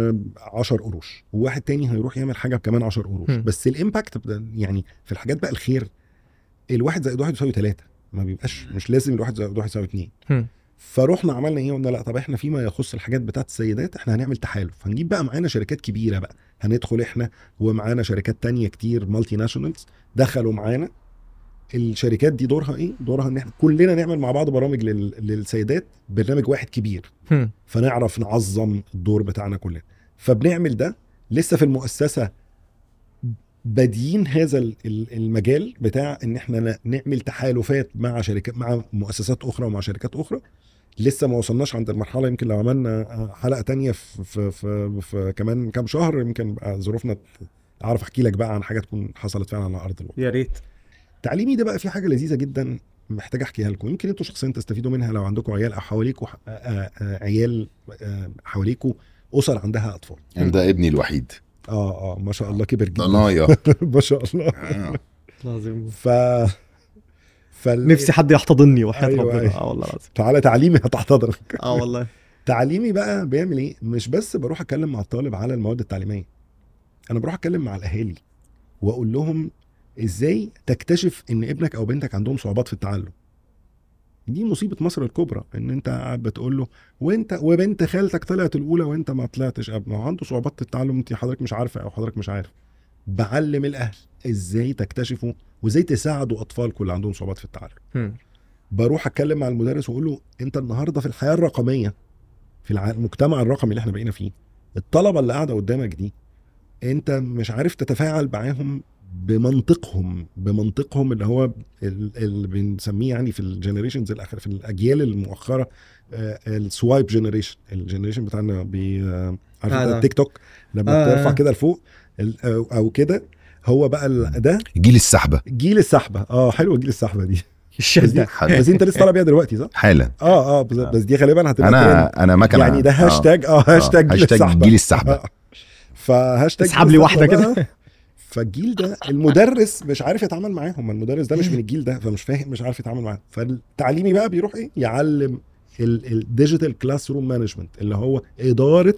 Speaker 2: 10 قروش وواحد تاني هيروح يعمل حاجه بكمان 10 قروش
Speaker 3: هم.
Speaker 2: بس الامباكت بدا- يعني في الحاجات بقى الخير الواحد زائد واحد يساوي ثلاثه ما بيبقاش مش لازم الواحد زائد واحد يساوي اثنين
Speaker 3: هم.
Speaker 2: فروحنا عملنا ايه قلنا لا طب احنا فيما يخص الحاجات بتاعت السيدات احنا هنعمل تحالف هنجيب بقى معانا شركات كبيره بقى هندخل احنا ومعانا شركات تانية كتير مالتي ناشونالز دخلوا معانا الشركات دي دورها ايه دورها ان احنا كلنا نعمل مع بعض برامج لل... للسيدات برنامج واحد كبير
Speaker 3: هم.
Speaker 2: فنعرف نعظم الدور بتاعنا كلنا فبنعمل ده لسه في المؤسسه بادئين هذا ال- ال- المجال بتاع ان احنا ن- نعمل تحالفات مع شركات مع مؤسسات اخرى ومع شركات اخرى لسه ما وصلناش عند المرحله يمكن لو عملنا حلقه تانية في, في, في, في كمان كام شهر يمكن بقى ظروفنا ت- اعرف احكي لك بقى عن حاجه تكون حصلت فعلا على ارض الواقع
Speaker 3: يا ريت
Speaker 2: تعليمي ده بقى في حاجه لذيذه جدا محتاج احكيها لكم يمكن انتوا شخصيا تستفيدوا منها لو عندكم عيال او حواليكوا ح- آه، آه، عيال آه، حواليكوا اسر عندها اطفال
Speaker 1: يعني ده ابني الوحيد
Speaker 2: اه اه ما شاء الله كبر جدا
Speaker 1: ضنايا
Speaker 2: ما شاء الله
Speaker 1: آه.
Speaker 3: لازم
Speaker 2: ف فال...
Speaker 3: نفسي حد يحتضني وحياه
Speaker 2: أيوة،
Speaker 3: ربنا
Speaker 2: أيوة.
Speaker 3: اه والله العظيم
Speaker 2: تعالى تعليمي هتحتضنك
Speaker 3: اه والله
Speaker 2: تعليمي بقى بيعمل ايه مش بس بروح اتكلم مع الطالب على المواد التعليميه انا بروح اتكلم مع الاهالي واقول لهم ازاي تكتشف ان ابنك او بنتك عندهم صعوبات في التعلم دي مصيبه مصر الكبرى ان انت قاعد بتقول له وانت وبنت خالتك طلعت الاولى وانت ما طلعتش قبل ما هو عنده صعوبات في التعلم انت حضرتك مش عارفه او حضرتك مش عارف بعلم الاهل ازاي تكتشفوا وازاي تساعدوا اطفالكم اللي عندهم صعوبات في التعلم
Speaker 3: هم.
Speaker 2: بروح اتكلم مع المدرس واقول له انت النهارده في الحياه الرقميه في الع- المجتمع الرقمي اللي احنا بقينا فيه الطلبه اللي قاعده قدامك دي انت مش عارف تتفاعل معاهم بمنطقهم بمنطقهم اللي هو ال- اللي بنسميه يعني في الجنريشنز الاخر في الاجيال المؤخره السوايب جنريشن الجنريشن بتاعنا بي آه، عارف
Speaker 3: آه،
Speaker 2: انت
Speaker 3: ده.
Speaker 2: التيك توك لما
Speaker 3: آه،
Speaker 2: بترفع
Speaker 3: آه.
Speaker 2: كده لفوق ال- او أو كده هو بقى ال- ده
Speaker 1: جيل السحبه
Speaker 2: جيل السحبه اه حلوه جيل السحبه دي بس,
Speaker 3: الشهد
Speaker 2: دي
Speaker 1: حبيبي.
Speaker 2: بس انت لسه طالع بيها دلوقتي صح؟
Speaker 1: حالا
Speaker 2: اه اه بس, بس دي غالبا هتبقى ترند.
Speaker 1: انا انا مكنه
Speaker 2: يعني ده
Speaker 1: آه.
Speaker 2: هاشتاج اه هاشتاج جيل
Speaker 1: هاشتاج
Speaker 2: السحبه
Speaker 1: جيل السحبه
Speaker 2: آه. فهاشتاج
Speaker 3: اسحب
Speaker 2: جيل
Speaker 3: لي واحده
Speaker 2: السحبة
Speaker 3: كده
Speaker 2: بقى، فالجيل ده المدرس مش عارف يتعامل معاهم ما المدرس ده مش من الجيل ده فمش فاهم مش عارف يتعامل معاهم فالتعليمي بقى بيروح ايه يعلم الديجيتال كلاس روم مانجمنت اللي هو اداره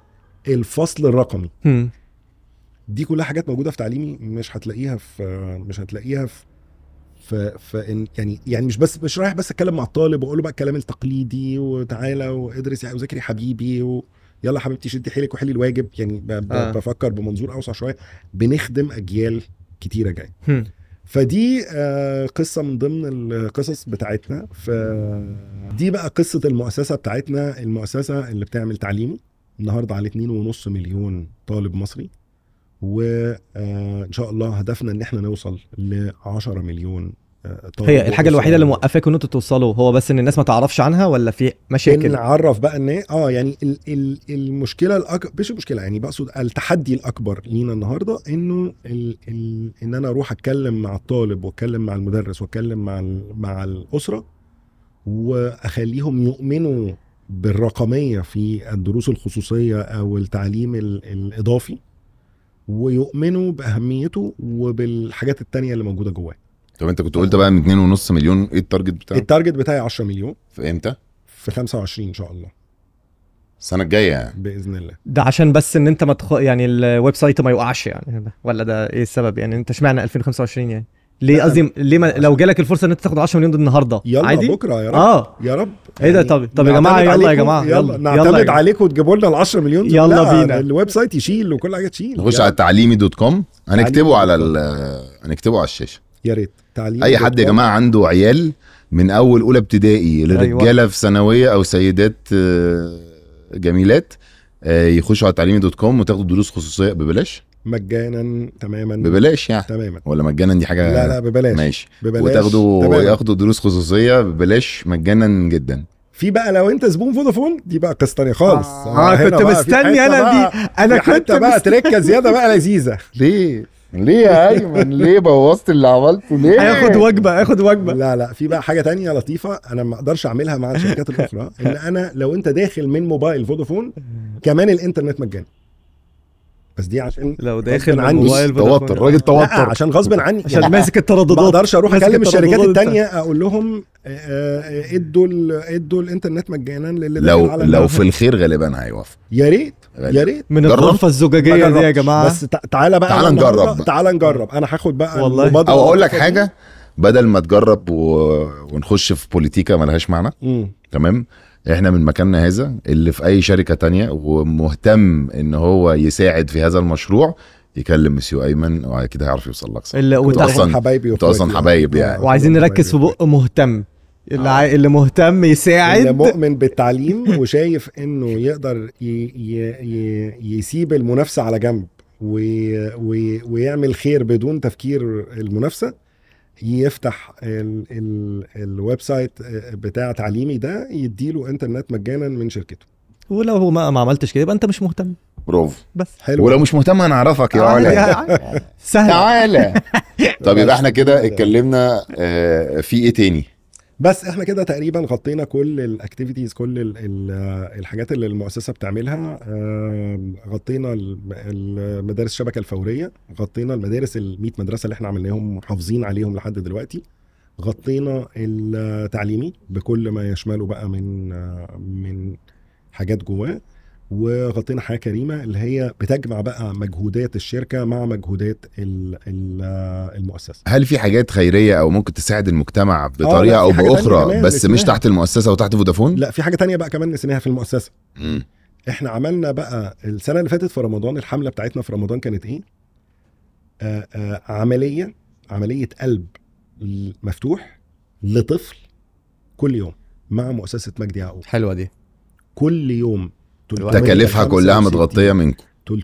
Speaker 2: الفصل الرقمي
Speaker 3: هم.
Speaker 2: دي كلها حاجات موجوده في تعليمي مش هتلاقيها في مش هتلاقيها في في, في إن يعني يعني مش بس مش رايح بس اتكلم مع الطالب واقول له بقى الكلام التقليدي وتعالى وادرس يا وذاكر يا حبيبي و يلا حبيبتي شدي حيلك وحلي الواجب يعني ب- ب-
Speaker 3: آه.
Speaker 2: بفكر بمنظور اوسع شويه بنخدم اجيال كتيره جايه
Speaker 3: هم.
Speaker 2: فدي آه، قصه من ضمن القصص بتاعتنا ف دي بقى قصه المؤسسه بتاعتنا المؤسسه اللي بتعمل تعليمي النهارده عليه 2.5 مليون طالب مصري وان شاء الله هدفنا ان احنا نوصل ل 10 مليون آه، طالب
Speaker 3: هي الحاجه الوحيده اللي
Speaker 2: وأسرة.
Speaker 3: موقفاكم ان انتوا توصلوا هو بس ان الناس ما تعرفش عنها ولا في مشاكل
Speaker 2: نعرف بقى ان اه يعني ال ال المشكله الأكبر مش المشكله يعني بقصد التحدي الاكبر لينا النهارده انه ال ال ان انا اروح اتكلم مع الطالب واتكلم مع المدرس واتكلم مع ال مع الاسره واخليهم يؤمنوا بالرقميه في الدروس الخصوصيه او التعليم ال الاضافي ويؤمنوا باهميته وبالحاجات التانية اللي موجوده جواه
Speaker 1: طب انت كنت قلت بقى من 2.5 مليون ايه التارجت بتاعك
Speaker 2: التارجت بتاعي 10 مليون
Speaker 1: في امتى
Speaker 2: في 25 ان شاء الله
Speaker 1: السنه الجايه يعني
Speaker 2: باذن الله
Speaker 3: ده عشان بس ان انت ما تخ... يعني الويب سايت ما يوقعش يعني ولا ده ايه السبب يعني انت اشمعنى 2025 يعني ليه
Speaker 2: لا،
Speaker 3: قصدي ليه ما... لو جالك الفرصه ان انت تاخد 10 مليون دول النهارده
Speaker 2: يلا
Speaker 3: عادي
Speaker 2: بكره يا رب
Speaker 3: اه
Speaker 2: يا رب
Speaker 3: ايه ده طب طب يا جماعه
Speaker 2: نعتمد
Speaker 3: يلا يا
Speaker 2: عليكم-
Speaker 3: جماعه
Speaker 2: يلا,
Speaker 3: يلا
Speaker 2: نعتمد
Speaker 3: يلا يا جماعة.
Speaker 2: عليكم وتجيبوا لنا ال 10 مليون دول.
Speaker 3: يلا
Speaker 2: لا،
Speaker 3: بينا.
Speaker 2: الويب سايت يشيل وكل حاجه تشيل
Speaker 1: نخش
Speaker 2: يا-
Speaker 1: على التعليمي دوت كوم هنكتبه
Speaker 2: تعليمي
Speaker 1: على
Speaker 2: دوت
Speaker 1: ال هنكتبه على الشاشه
Speaker 2: يا ريت تعليم
Speaker 1: اي حد يا جماعه عنده عيال من اول اولى ابتدائي لرجاله في ثانويه او سيدات آه، جميلات آه، يخشوا على تعليمي دوت كوم وتاخدوا دروس خصوصيه ببلاش
Speaker 2: مجانا تماما
Speaker 1: ببلاش يعني
Speaker 2: تماما
Speaker 1: ولا مجانا دي حاجه
Speaker 2: لا لا ببلاش
Speaker 1: ماشي
Speaker 2: ببلاش
Speaker 1: وتاخدوا
Speaker 2: تماماً.
Speaker 1: ياخدوا دروس خصوصيه ببلاش مجانا جدا
Speaker 2: في بقى لو انت زبون فودافون دي بقى قصه تانية خالص
Speaker 3: اه
Speaker 2: هنا
Speaker 3: كنت
Speaker 2: بقى في
Speaker 3: مستني
Speaker 2: حتة
Speaker 3: انا
Speaker 2: بقى-
Speaker 3: دي انا
Speaker 2: في
Speaker 3: كنت
Speaker 2: حته بقى
Speaker 3: مستني
Speaker 2: تركه زياده بقى لذيذه
Speaker 1: ليه ليه يا ايمن ليه بوظت اللي عملته ليه
Speaker 3: هياخد وجبه هياخد وجبه
Speaker 2: لا لا في بقى حاجه تانية لطيفه انا ما اقدرش اعملها مع الشركات الاخرى ان انا لو انت داخل من موبايل فودافون كمان الانترنت مجاني بس دي عشان
Speaker 3: لو
Speaker 2: غصب
Speaker 3: داخل من
Speaker 2: عني.
Speaker 3: موبايل
Speaker 1: توتر
Speaker 3: فودافون.
Speaker 1: الراجل
Speaker 2: لا
Speaker 1: توتر
Speaker 2: عشان غصب عني
Speaker 3: عشان
Speaker 2: يعني
Speaker 3: ماسك
Speaker 2: ما
Speaker 3: الترددات
Speaker 2: اقدرش اروح
Speaker 3: ماسك
Speaker 2: اكلم الشركات
Speaker 3: الترددات
Speaker 2: التانية اقول لهم آه، آه، ادوا ال- ادوا الانترنت مجانا للي داخل
Speaker 1: لو
Speaker 2: على
Speaker 1: لو
Speaker 2: الموقع.
Speaker 1: في الخير غالبا هيوافق
Speaker 2: يا ريت
Speaker 1: غالباً.
Speaker 2: يا ريت
Speaker 3: من
Speaker 1: جرب.
Speaker 3: الغرفه
Speaker 2: ما
Speaker 3: الزجاجيه دي يا
Speaker 2: جربتش.
Speaker 3: جماعه
Speaker 2: بس تع- تعالى بقى
Speaker 1: تعالى
Speaker 2: أنا
Speaker 1: نجرب
Speaker 2: النهاردة-
Speaker 1: بقى.
Speaker 2: تعالى نجرب انا هاخد بقى
Speaker 3: والله.
Speaker 2: المبادرة
Speaker 1: او اقول لك
Speaker 2: اللطيفة دي.
Speaker 1: حاجه بدل ما تجرب و... ونخش في بوليتيكا ملهاش معنى
Speaker 2: مم.
Speaker 1: تمام احنا من مكاننا هذا اللي في اي شركه تانية ومهتم ان هو يساعد في هذا المشروع يكلم مسيو ايمن واكيد هيعرف يوصل لك صح.
Speaker 3: اللي
Speaker 2: انتوا
Speaker 3: وتح...
Speaker 1: أصلاً-
Speaker 2: حبايبي
Speaker 1: انتوا أصلاً
Speaker 2: وإخواتي.
Speaker 1: حبايب يعني.
Speaker 2: آه،
Speaker 3: وعايزين
Speaker 2: والله
Speaker 3: نركز في
Speaker 2: حبايبي.
Speaker 3: بق مهتم اللي,
Speaker 2: آه.
Speaker 3: عاي... اللي مهتم
Speaker 2: اللي
Speaker 3: يساعد
Speaker 2: مؤمن بالتعليم وشايف انه يقدر ي... ي... ي... يسيب المنافسه على جنب وي... وي... ويعمل خير بدون تفكير المنافسه يفتح ال... ال... الويب سايت بتاع تعليمي ده يديله انترنت مجانا من شركته
Speaker 3: ولو هو ما, ما عملتش كده يبقى انت مش مهتم
Speaker 1: برافو
Speaker 3: بس
Speaker 2: حلو
Speaker 1: ولو مش مهتم هنعرفك يا
Speaker 3: عادي،
Speaker 1: علا
Speaker 3: عادي. سهل
Speaker 1: تعالى طب يبقى احنا كده
Speaker 2: بس.
Speaker 1: اتكلمنا آه، في ايه تاني
Speaker 2: بس احنا كده تقريبا غطينا كل الاكتيفيتيز كل ال ال الحاجات اللي المؤسسه بتعملها آم، غطينا الم- المدارس الشبكه الفوريه غطينا المدارس ال 100 مدرسه اللي احنا عملناهم محافظين عليهم لحد دلوقتي غطينا التعليمي بكل ما يشمله بقى من آه، من حاجات جواه وغطينا حياه كريمه اللي هي بتجمع بقى مجهودات الشركه مع مجهودات ال- ال- آه، المؤسسه
Speaker 1: هل في حاجات خيريه او ممكن تساعد المجتمع
Speaker 2: لا،
Speaker 1: بطريقه او
Speaker 2: في حاجة تانية
Speaker 1: باخرى
Speaker 2: كمان
Speaker 1: بس مش
Speaker 2: نسيناها.
Speaker 1: تحت المؤسسه وتحت فودافون
Speaker 2: لا في حاجه تانية بقى كمان نسيناها في المؤسسه
Speaker 1: مم.
Speaker 2: احنا عملنا بقى السنه اللي فاتت في رمضان الحمله بتاعتنا في رمضان كانت ايه آه آه عمليه عمليه قلب مفتوح لطفل كل يوم مع مؤسسه مجدي يعقوب
Speaker 3: حلوه دي
Speaker 2: كل يوم
Speaker 1: تكاليفها كلها
Speaker 2: 365
Speaker 1: متغطيه منكم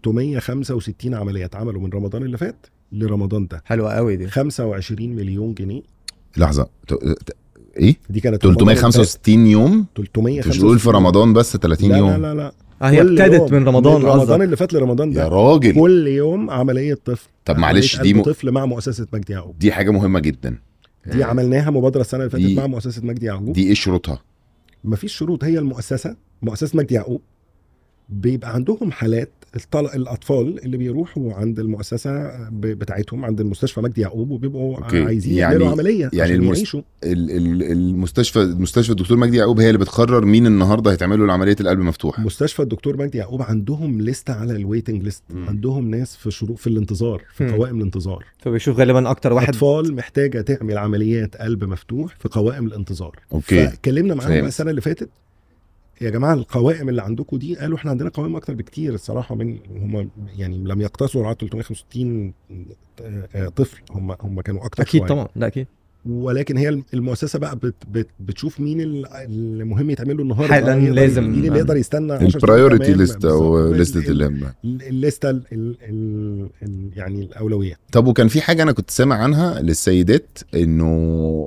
Speaker 2: 365 عمليه اتعملوا من رمضان اللي فات لرمضان ده
Speaker 3: حلوه قوي دي
Speaker 2: 25 مليون جنيه
Speaker 1: لحظه ت- ت- ايه
Speaker 2: دي كانت رمضان اللي فات.
Speaker 1: 365 يوم انت
Speaker 2: 365
Speaker 1: مش بتقول في رمضان بس 30
Speaker 2: لا
Speaker 1: يوم
Speaker 2: لا لا لا
Speaker 3: آه، هي
Speaker 2: كل
Speaker 3: ابتدت
Speaker 2: يوم.
Speaker 3: من رمضان
Speaker 2: من رمضان
Speaker 3: قصدك
Speaker 2: اللي فات لرمضان
Speaker 1: يا
Speaker 2: ده
Speaker 1: راجل
Speaker 2: كل يوم عمليه طفل
Speaker 1: طب
Speaker 2: عملية
Speaker 1: معلش دي
Speaker 2: قلب
Speaker 1: م...
Speaker 2: طفل مع مؤسسه مجدي يعقوب
Speaker 1: دي حاجه مهمه جدا
Speaker 2: دي عملناها مبادره السنه اللي فاتت
Speaker 1: دي-
Speaker 2: مع مؤسسه مجدي يعقوب
Speaker 1: دي ايه شروطها
Speaker 2: مفيش شروط هي المؤسسه مؤسسه مجدي يعقوب بيبقى عندهم حالات الطل... الاطفال اللي بيروحوا عند المؤسسه ب- بتاعتهم عند المستشفى مجدي يعقوب وبيبقوا
Speaker 1: أوكي.
Speaker 2: عايزين
Speaker 1: يعني-
Speaker 2: يعملوا عمليه
Speaker 1: يعني
Speaker 2: عشان
Speaker 1: المس-
Speaker 2: يعيشوا
Speaker 1: ال- ال- المستشفى مستشفى الدكتور مجدي يعقوب هي اللي بتقرر مين النهارده هيتعمل له عمليه القلب مفتوح
Speaker 2: مستشفى الدكتور مجدي يعقوب عندهم لسته على الويتنج ليست
Speaker 1: مم.
Speaker 2: عندهم ناس في شروط في الانتظار في
Speaker 3: مم.
Speaker 2: قوائم الانتظار
Speaker 3: فبيشوف غالبا اكتر واحد
Speaker 2: اطفال محتاجه تعمل عمليات قلب مفتوح في قوائم الانتظار
Speaker 1: اوكي
Speaker 2: فاتكلمنا معاهم
Speaker 1: فهمت.
Speaker 2: بقى السنه اللي فاتت يا جماعه القوائم اللي عندكم دي قالوا احنا عندنا قوائم اكتر بكتير الصراحه من هم يعني لم يقتصروا على 365 آه، آه، طفل هم هم كانوا اكتر
Speaker 3: اكيد
Speaker 2: شوية.
Speaker 3: طبعا ده اكيد
Speaker 2: ولكن هي المؤسسه بقى بت بت بتشوف مين ال- اللي مهم يتعمل له النهارده
Speaker 3: حالاً
Speaker 2: يقدر-
Speaker 3: لازم.
Speaker 2: مين اللي يقدر يستنى 10 سنين
Speaker 1: البرايورتي
Speaker 2: كمان.
Speaker 1: ليست او
Speaker 2: بالظبط.
Speaker 1: لستة
Speaker 2: ال-
Speaker 1: الهم
Speaker 2: ال- الليسته ال ال ال ال يعني الاولويه
Speaker 1: طب وكان في حاجه انا كنت سامع عنها للسيدات انه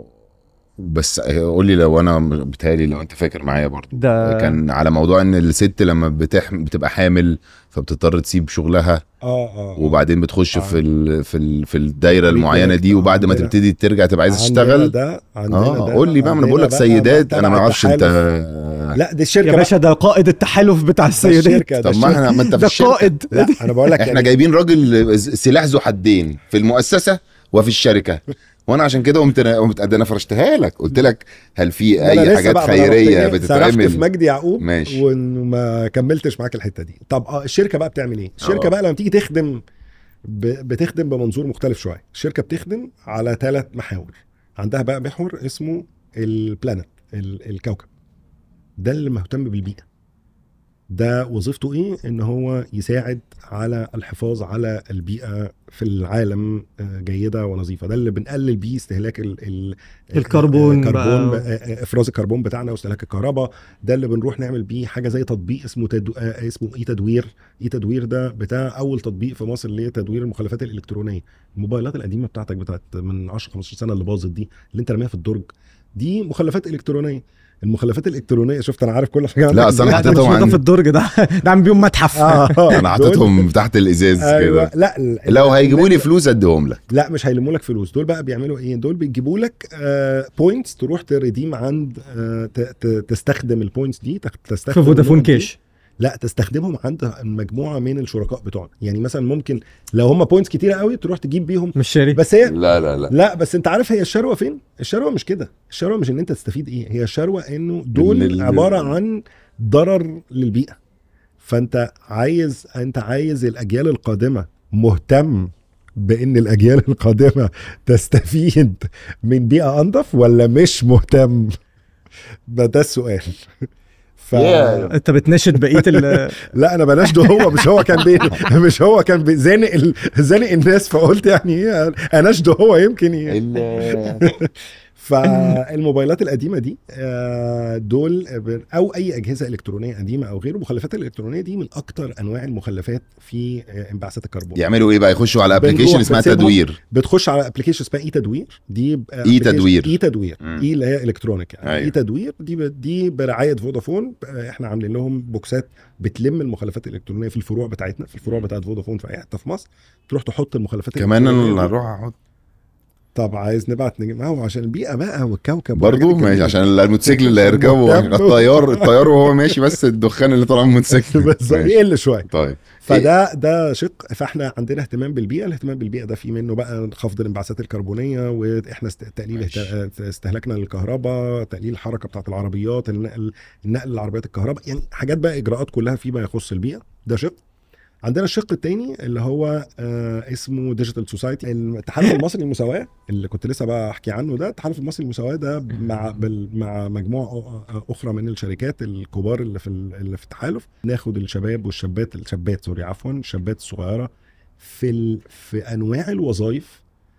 Speaker 1: بس قول لي لو انا بتهيألي لو انت فاكر معايا برضه
Speaker 3: ده
Speaker 1: كان على موضوع ان الست لما بتح... بتبقى حامل فبتضطر تسيب شغلها
Speaker 2: اه اه
Speaker 1: وبعدين بتخش
Speaker 2: آه.
Speaker 1: في ال... في ال... في الدايره
Speaker 2: خلي
Speaker 1: المعينه
Speaker 2: بالك،
Speaker 1: دي وبعد ما
Speaker 2: عندنا-
Speaker 1: تبتدي ترجع تبقى عايزه
Speaker 2: عندنا
Speaker 1: تشتغل
Speaker 2: ده عندنا
Speaker 1: اه
Speaker 2: ده
Speaker 1: قول لي بقى ما انا بقول لك
Speaker 2: عندنا بقى
Speaker 1: سيدات انا ما
Speaker 2: تبع
Speaker 1: اعرفش انت
Speaker 2: التحالف. لا دي الشركه
Speaker 3: يا
Speaker 2: بقى.
Speaker 3: باشا ده قائد التحالف بتاع
Speaker 2: ده
Speaker 3: السيدات
Speaker 2: الشركه ده
Speaker 1: طب ما احنا ما انت في
Speaker 3: ده
Speaker 1: الشركه
Speaker 3: قائد
Speaker 2: لا انا بقول لك
Speaker 1: احنا
Speaker 2: يعني
Speaker 1: جايبين راجل سلاح ذو حدين في المؤسسه وفي الشركه وانا عشان كده قمت قمت ده انا فرشتها لك قلت لك هل في
Speaker 2: أنا
Speaker 1: اي
Speaker 2: لسه
Speaker 1: حاجات
Speaker 2: بقى- ما أنا
Speaker 1: خيريه
Speaker 2: رحت إيه، سرحت في
Speaker 1: بتتعمل
Speaker 2: مجدي يعقوب
Speaker 1: ماشي.
Speaker 2: وما كملتش معاك الحته دي طب اه الشركه بقى بتعمل ايه الشركه
Speaker 1: آه.
Speaker 2: بقى لما تيجي تخدم ب... بتخدم بمنظور مختلف شويه الشركه بتخدم على ثلاث محاور عندها بقى محور اسمه البلانت ال... الكوكب ده اللي مهتم بالبيئه ده وظيفته ايه ان هو يساعد على الحفاظ على البيئه في العالم آه، جيده ونظيفه ده اللي بنقلل بيه استهلاك ال... ال...
Speaker 3: الكربون
Speaker 2: كربون
Speaker 3: بقى.
Speaker 2: ب- افراز الكربون بتاعنا واستهلاك الكهرباء ده اللي بنروح نعمل بيه حاجه زي تطبيق اسمه تدو... آه، اسمه اي تدوير اي تدوير ده بتاع اول تطبيق في مصر لتدوير المخلفات الالكترونيه الموبايلات القديمه بتاعتك بتاعت من 10 15 سنه اللي باظت دي اللي انت رميها في الدرج دي مخلفات الكترونيه المخلفات الالكترونيه شفت انا عارف كل حاجه
Speaker 1: لا،
Speaker 2: عنك
Speaker 1: أصل أنا
Speaker 3: لا،
Speaker 2: إزاي.
Speaker 3: ده مش
Speaker 1: حطيتهم
Speaker 3: ده
Speaker 1: عند-
Speaker 3: في الدرج ده ده عم بيهم متحف
Speaker 2: آه،
Speaker 1: انا
Speaker 2: دول-
Speaker 1: حاططهم تحت الازاز
Speaker 2: ايوه
Speaker 1: كده
Speaker 2: لا ال-
Speaker 1: لو هيجيبوا لي فلوس اديهم لك
Speaker 2: لا مش هيلموا لك فلوس دول بقى بيعملوا ايه دول بيجيبوا لك بوينتس تروح تريديم عند آه، ت- ت- تستخدم البوينتس دي تخ- تستخدم
Speaker 3: في فودافون
Speaker 2: النقط دي.
Speaker 3: كاش
Speaker 2: لا تستخدمهم عند مجموعه من الشركاء بتوعنا يعني مثلا ممكن لو هم بوينتس كتيره قوي تروح تجيب بيهم
Speaker 3: مش شاري
Speaker 2: بس هي
Speaker 1: لا لا لا
Speaker 2: لا بس انت عارف هي الشروه فين الشروه مش كده الشروه مش ان انت تستفيد ايه هي الشروه انه دول
Speaker 1: ال-
Speaker 2: عباره عن ضرر للبيئه فانت عايز انت عايز الاجيال القادمه مهتم بان الاجيال القادمه تستفيد من بيئه انظف ولا مش مهتم ده ده السؤال ف...
Speaker 1: Yeah.
Speaker 3: انت بتناشد بقيه ال
Speaker 2: لا انا بناشده هو مش هو كان بي... مش هو كان بي... زانق ال... زانق الناس فقلت يعني ايه اناشده هو يمكن ي...
Speaker 1: ال-
Speaker 2: فالموبايلات القديمه دي آه، دول او اي اجهزه الكترونيه قديمه او غيره المخلفات الالكترونيه دي من اكتر انواع المخلفات في آه، انبعاثات الكربون
Speaker 1: يعملوا ايه بقى يخشوا على
Speaker 2: بنروح
Speaker 1: ابلكيشن اسمها
Speaker 2: بنسيبهم.
Speaker 1: تدوير
Speaker 2: بتخش على ابلكيشن اسمها اي تدوير دي ب-
Speaker 1: إي تدوير.
Speaker 2: اي تدوير
Speaker 1: مم.
Speaker 2: اي اللي هي الكترونيك يعني
Speaker 1: أيوة.
Speaker 2: اي تدوير دي ب- دي برعايه فودافون آه، احنا عاملين لهم بوكسات بتلم المخلفات الالكترونيه في الفروع بتاعتنا في الفروع بتاعت فودافون في اي حته في مصر تروح تحط المخلفات
Speaker 1: كمان انا
Speaker 2: الإلكترونية
Speaker 1: اللي
Speaker 2: دي.
Speaker 1: هروح احط
Speaker 2: طب عايز نبعت نجيب ما هو عشان البيئه بقى والكوكب
Speaker 1: برضه
Speaker 2: والحاجات
Speaker 1: ماشي
Speaker 2: الجميلة.
Speaker 1: عشان الموتوسيكل اللي
Speaker 2: عشان
Speaker 1: هيركبه
Speaker 2: مهتم.
Speaker 1: الطيار الطيار وهو ماشي بس الدخان اللي طالع من الموتوسيكل
Speaker 2: بس
Speaker 1: ماشي.
Speaker 2: يقل شويه
Speaker 1: طيب
Speaker 2: فده ده شق فاحنا عندنا اهتمام بالبيئه الاهتمام بالبيئه ده في منه بقى خفض الانبعاثات الكربونيه واحنا است- تقليل
Speaker 1: ماشي.
Speaker 2: اهت- استهلاكنا للكهرباء تقليل الحركه بتاعت العربيات النقل النقل العربيات الكهرباء يعني حاجات بقى اجراءات كلها فيما يخص البيئه ده شق عندنا الشق الثاني اللي هو آه اسمه ديجيتال سوسايتي التحالف المصري للمساواه اللي كنت لسه بحكي عنه ده التحالف المصري للمساواه ده مع بال مع مجموعه أ- اخرى من الشركات الكبار اللي في ال- اللي في التحالف ناخد الشباب والشابات الشابات سوري عفوا الشابات الصغيره في ال... في انواع الوظائف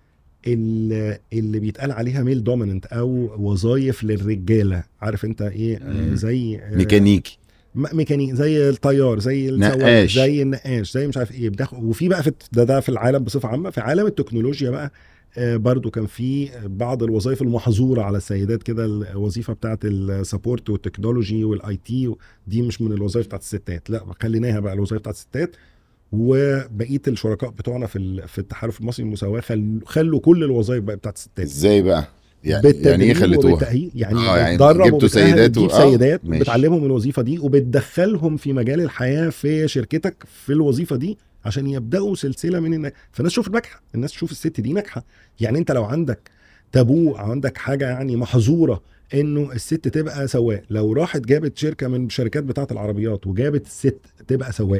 Speaker 2: اللي, اللي بيتقال عليها ميل دوميننت او وظائف للرجاله عارف انت ايه آه،
Speaker 1: مم.
Speaker 2: زي آه،
Speaker 1: ميكانيكي
Speaker 2: م- ميكانيك زي الطيار زي السواق
Speaker 1: نقاش.
Speaker 2: زي النقاش زي مش عارف ايه بدخل وفي بقى في الت- ده ده في العالم بصفه عامه في عالم التكنولوجيا بقى آه، برضو كان في بعض الوظائف المحظوره على السيدات كده الوظيفه بتاعت السبورت والتكنولوجي والاي تي دي مش من الوظائف بتاعت الستات لا خليناها بقى الوظائف بتاعت الستات وبقيه الشركاء بتوعنا في ال- في التحالف المصري للمساواه خلوا خلوا كل الوظائف بقى بتاعت الستات
Speaker 1: ازاي بقى يعني يعني ايه
Speaker 2: بالتدريب
Speaker 1: خليتوها
Speaker 2: وبالتأهيل يعني
Speaker 1: آه، يعني
Speaker 2: بتدرب
Speaker 1: جبتوا
Speaker 2: وبتأهل-
Speaker 1: سيدات و-
Speaker 2: بتجيب
Speaker 1: آه،
Speaker 2: سيدات
Speaker 1: ماشي.
Speaker 2: بتعلمهم الوظيفه دي وبتدخلهم في مجال الحياه في شركتك في الوظيفه دي عشان يبداوا سلسله من الناس فالناس تشوف ناجحه الناس تشوف الست دي ناجحه يعني انت لو عندك تابو او عندك حاجه يعني محظوره انه الست تبقى سواق لو راحت جابت شركه من الشركات بتاعه العربيات وجابت الست تبقى سواق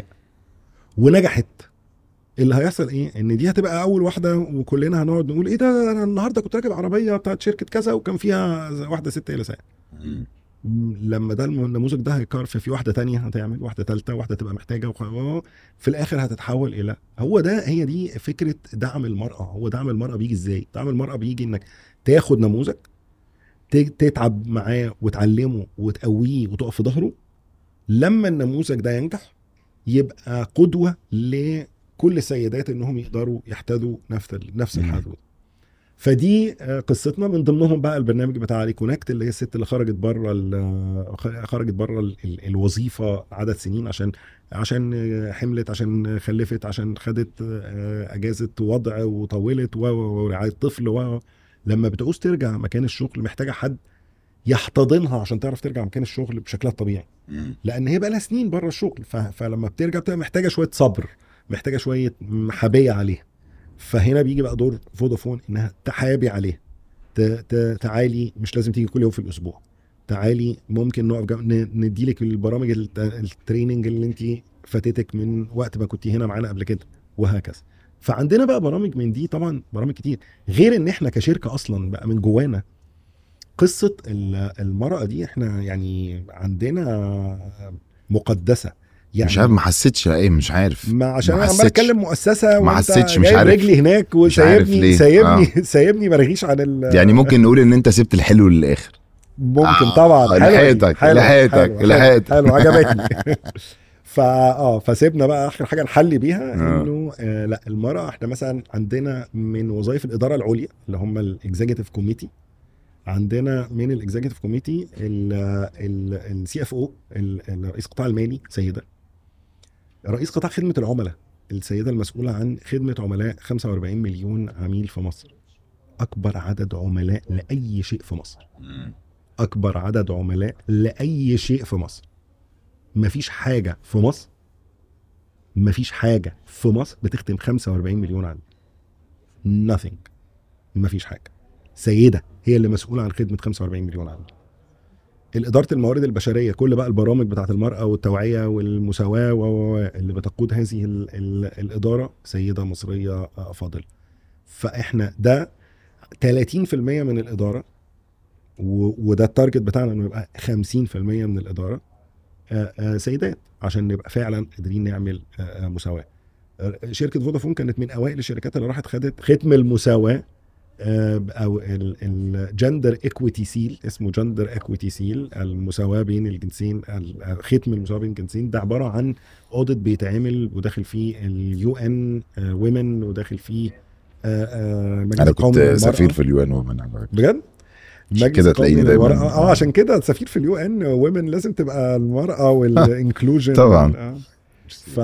Speaker 2: ونجحت اللي هيحصل ايه ان دي هتبقى اول واحده وكلنا هنقعد نقول ايه ده انا النهارده كنت راكب عربيه بتاعت شركه كذا وكان فيها واحده ست هي اللي سايقه
Speaker 1: مم.
Speaker 2: م- لما ده الم- النموذج ده هيكار في في واحده تانية هتعمل واحده ثالثه واحده تبقى محتاجه وخ- في الاخر هتتحول الى هو ده هي دي فكره دعم المراه هو دعم المراه بيجي ازاي دعم المراه بيجي انك تاخد نموذج ت- تتعب معاه وتعلمه وتقويه وتقف في ظهره لما النموذج ده ينجح يبقى قدوه لكل السيدات انهم يقدروا يحتذوا نفس ال- نفس
Speaker 1: مم.
Speaker 2: الحذو ده. فدي آه، قصتنا من ضمنهم بقى البرنامج بتاع ريكونكت اللي هي الست اللي خرجت بره ال- خرجت بره ال- ال- الوظيفه عدد سنين عشان عشان آه، حملت عشان خلفت عشان خدت آه، اجازه وضع وطولت و- و- ورعايه طفل و لما بتعوز ترجع مكان الشغل محتاجه حد يحتضنها عشان تعرف ترجع مكان الشغل بشكلها الطبيعي لان هي بقى لها سنين بره الشغل ف... فلما بترجع بتبقى محتاجه شويه صبر محتاجه شويه محابيه عليها فهنا بيجي بقى دور فودافون انها تحابي عليها ت... ت... تعالي مش لازم تيجي كل يوم في الاسبوع تعالي ممكن نقف جنب ن- نديلك البرامج الت... التريننج اللي انت فاتتك من وقت ما كنت هنا معانا قبل كده وهكذا فعندنا بقى برامج من دي طبعا برامج كتير غير ان احنا كشركه اصلا بقى من جوانا قصه ال- المراه دي احنا يعني عندنا مقدسه يعني
Speaker 1: مش عارف ما حسيتش ايه مش عارف
Speaker 2: ما عشان
Speaker 1: ما
Speaker 2: انا عمال
Speaker 1: حسيتش.
Speaker 2: اتكلم مؤسسه
Speaker 1: ما
Speaker 2: وانت
Speaker 1: حسيتش، مش
Speaker 2: جايب
Speaker 1: عارف.
Speaker 2: رجلي هناك
Speaker 1: مش عارف
Speaker 2: وسايبني
Speaker 1: ليه.
Speaker 2: سايبني سايبني برغيش عن ال
Speaker 1: يعني ممكن نقول ان انت سبت الحلو للاخر
Speaker 2: ممكن
Speaker 1: آه،
Speaker 2: طبعا حلوة دي،
Speaker 1: لحقتك،
Speaker 2: حلوة،
Speaker 1: لحقتك،
Speaker 2: حلوة،
Speaker 1: لحقتك.
Speaker 2: حلو عجبتني فا اه فسيبنا بقى اخر حاجه نحلي بيها
Speaker 1: آه.
Speaker 2: انه آه لا المراه احنا مثلا عندنا من وظائف الاداره العليا اللي هم الاكزيكتيف كوميتي عندنا من الاكزيكتيف كوميتي السي اف او رئيس القطاع المالي سيده رئيس قطاع خدمه العملاء السيده المسؤوله عن خدمه عملاء 45 مليون عميل في مصر اكبر عدد عملاء لاي شيء في مصر اكبر عدد عملاء لاي شيء في مصر مفيش حاجه في مصر مفيش حاجه في مصر بتخدم 45 مليون عميل nothing مفيش حاجه سيده هي اللي مسؤوله عن خدمه 45 مليون عميل الإدارة الموارد البشرية كل بقى البرامج بتاعت المرأة والتوعية والمساواة و و- و- اللي بتقود هذه ال ال الإدارة سيدة مصرية آه، فاضلة فإحنا ده 30% من الإدارة و- وده التارجت بتاعنا انه يبقى 50% من الاداره آه، آه، سيدات عشان نبقى فعلا قادرين نعمل آه، آه، مساواه. آه، شركه فودافون كانت من اوائل الشركات اللي راحت خدت ختم المساواه آه، او الجندر ايكويتي سيل اسمه جندر ايكويتي سيل المساواه بين الجنسين ال- ختم المساواه بين الجنسين ده عباره عن اوديت بيتعمل وداخل فيه اليو ان ويمن وداخل فيه آه، آه، المجلس
Speaker 1: انا
Speaker 2: القومي
Speaker 1: كنت
Speaker 2: للمرأة.
Speaker 1: سفير في اليو ان ومن
Speaker 2: بجد؟
Speaker 1: عشان
Speaker 2: مجلس
Speaker 1: كده
Speaker 2: القومي
Speaker 1: تلاقيني دايما-
Speaker 2: للمرأة. اه عشان كده سفير في اليو ان وومن لازم تبقى المرأة والانكلوجن
Speaker 1: طبعا.
Speaker 2: ف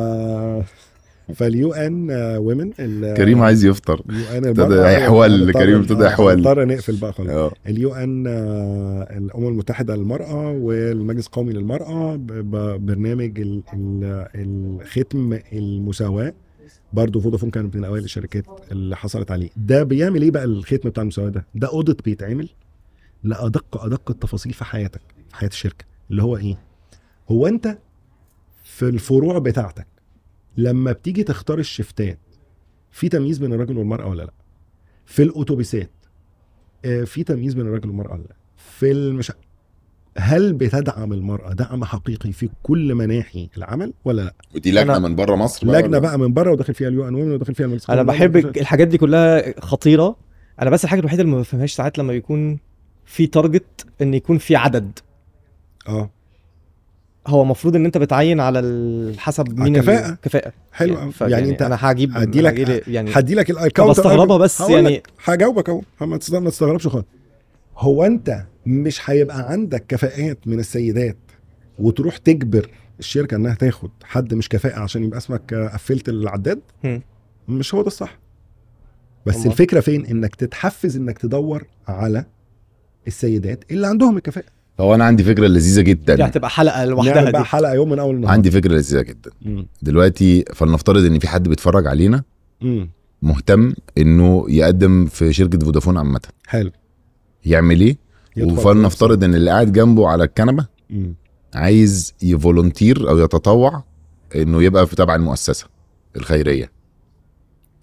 Speaker 2: فاليو ان وومن
Speaker 1: كريم عايز يفطر
Speaker 2: اليو ان
Speaker 1: ابتدى يحول، كريم ابتدى يحول.
Speaker 2: اضطر نقفل بقى خلاص
Speaker 1: اه
Speaker 2: اليو ان الامم المتحده للمراه والمجلس القومي للمراه ب- ب- برنامج ال- ال- الختم المساواه برضه فودافون كانت من اوائل الشركات اللي حصلت عليه ده بيعمل ايه بقى الختم بتاع المساواه ده ده اوديت بيتعمل لادق ادق التفاصيل في حياتك في حياه الشركه اللي هو ايه هو انت في الفروع بتاعتك لما بتيجي تختار الشفتات في تمييز بين الرجل والمراه ولا لا في الاتوبيسات آه، في تمييز بين الرجل والمراه ولا لا في المش... هل بتدعم المراه دعم حقيقي في كل مناحي العمل ولا لا
Speaker 1: ودي لجنه
Speaker 3: أنا-
Speaker 1: من بره مصر
Speaker 2: لجنه
Speaker 1: ولا؟
Speaker 2: بقى من بره وداخل فيها اليو ان وومن وداخل فيها المجلس
Speaker 3: انا
Speaker 2: القومي
Speaker 3: بحب
Speaker 2: للمرأة.
Speaker 3: الحاجات دي كلها خطيره انا بس الحاجه الوحيده اللي ما بفهمهاش ساعات لما يكون في تارجت ان يكون في عدد
Speaker 2: اه
Speaker 3: هو المفروض ان انت بتعين على ال- حسب مين
Speaker 2: الكفاءة.
Speaker 3: الكفاءه
Speaker 2: حلو
Speaker 3: يعني,
Speaker 2: قوي.
Speaker 3: ف-
Speaker 2: يعني
Speaker 3: يعني
Speaker 2: انت
Speaker 3: انا هجيب
Speaker 2: هديلك-
Speaker 3: هجيلي- يعني
Speaker 2: هدي لك الاكونت
Speaker 3: بستغربها بس يعني
Speaker 2: هجاوبك اهو ما تست- ما تستغربش خالص هو انت مش هيبقى عندك كفاءات من السيدات وتروح تجبر الشركه انها تاخد حد مش كفاءه عشان يبقى اسمك آه، قفلت العداد
Speaker 3: هم.
Speaker 2: مش هو ده الصح بس
Speaker 3: والله.
Speaker 2: الفكره فين انك تتحفز انك تدور على السيدات اللي عندهم الكفاءه
Speaker 1: هو انا عندي فكره لذيذه
Speaker 3: دي
Speaker 1: جدا
Speaker 3: هتبقى حلقه لوحدها
Speaker 2: نعمل بقى
Speaker 3: دي
Speaker 2: حلقه يوم من اول النهار
Speaker 1: عندي فكره لذيذه جدا
Speaker 2: مم.
Speaker 1: دلوقتي فلنفترض ان في حد بيتفرج علينا
Speaker 2: مم.
Speaker 1: مهتم انه يقدم في شركه فودافون عامه
Speaker 2: حلو
Speaker 1: يعمل ايه
Speaker 2: يدخل
Speaker 1: وفلنفترض ان اللي قاعد جنبه على الكنبه
Speaker 2: مم.
Speaker 1: عايز يفولونتير او يتطوع انه يبقى في تبع المؤسسه الخيريه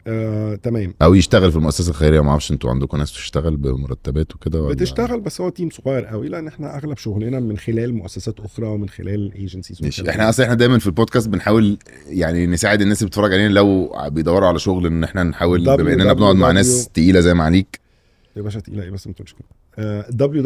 Speaker 2: آه، تمام
Speaker 1: او يشتغل في المؤسسه الخيريه ما اعرفش انتوا عندكم ناس بتشتغل بمرتبات وكده ولا
Speaker 2: بتشتغل بس هو تيم صغير قوي لان احنا اغلب شغلنا من خلال مؤسسات اخرى ومن خلال ايجنسيز
Speaker 1: ماشي احنا اصلا احنا دايما في البودكاست بنحاول يعني نساعد الناس اللي بتتفرج علينا لو بيدوروا على شغل ان احنا نحاول بما اننا بنقعد مع ناس
Speaker 2: www.
Speaker 1: تقيله زي معاليك
Speaker 2: يا باشا تقيله ايه بس ما تقولش كده آه،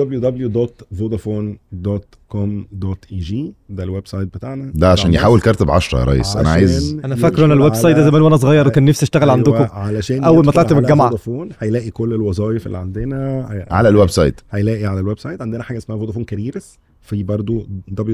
Speaker 2: www.vodafone.com.eg ده الويب سايت بتاعنا
Speaker 1: ده عشان يحول كارت ب 10 يا ريس انا عايز
Speaker 2: عشان
Speaker 3: انا فاكره انا
Speaker 2: يدخل
Speaker 3: الويب سايت ده
Speaker 2: على-
Speaker 3: زمان وانا صغير وكان نفسي اشتغل
Speaker 2: أيوة،
Speaker 3: عندكم
Speaker 2: علشان
Speaker 3: أول ما
Speaker 2: يدخل
Speaker 3: طلعت من
Speaker 2: على
Speaker 3: الجامعة.
Speaker 2: فودافون هيلاقي كل الوظائف اللي عندنا هي-
Speaker 1: على الويب سايت
Speaker 2: هيلاقي على الويب سايت عندنا حاجه اسمها فودافون كاريرز في برضو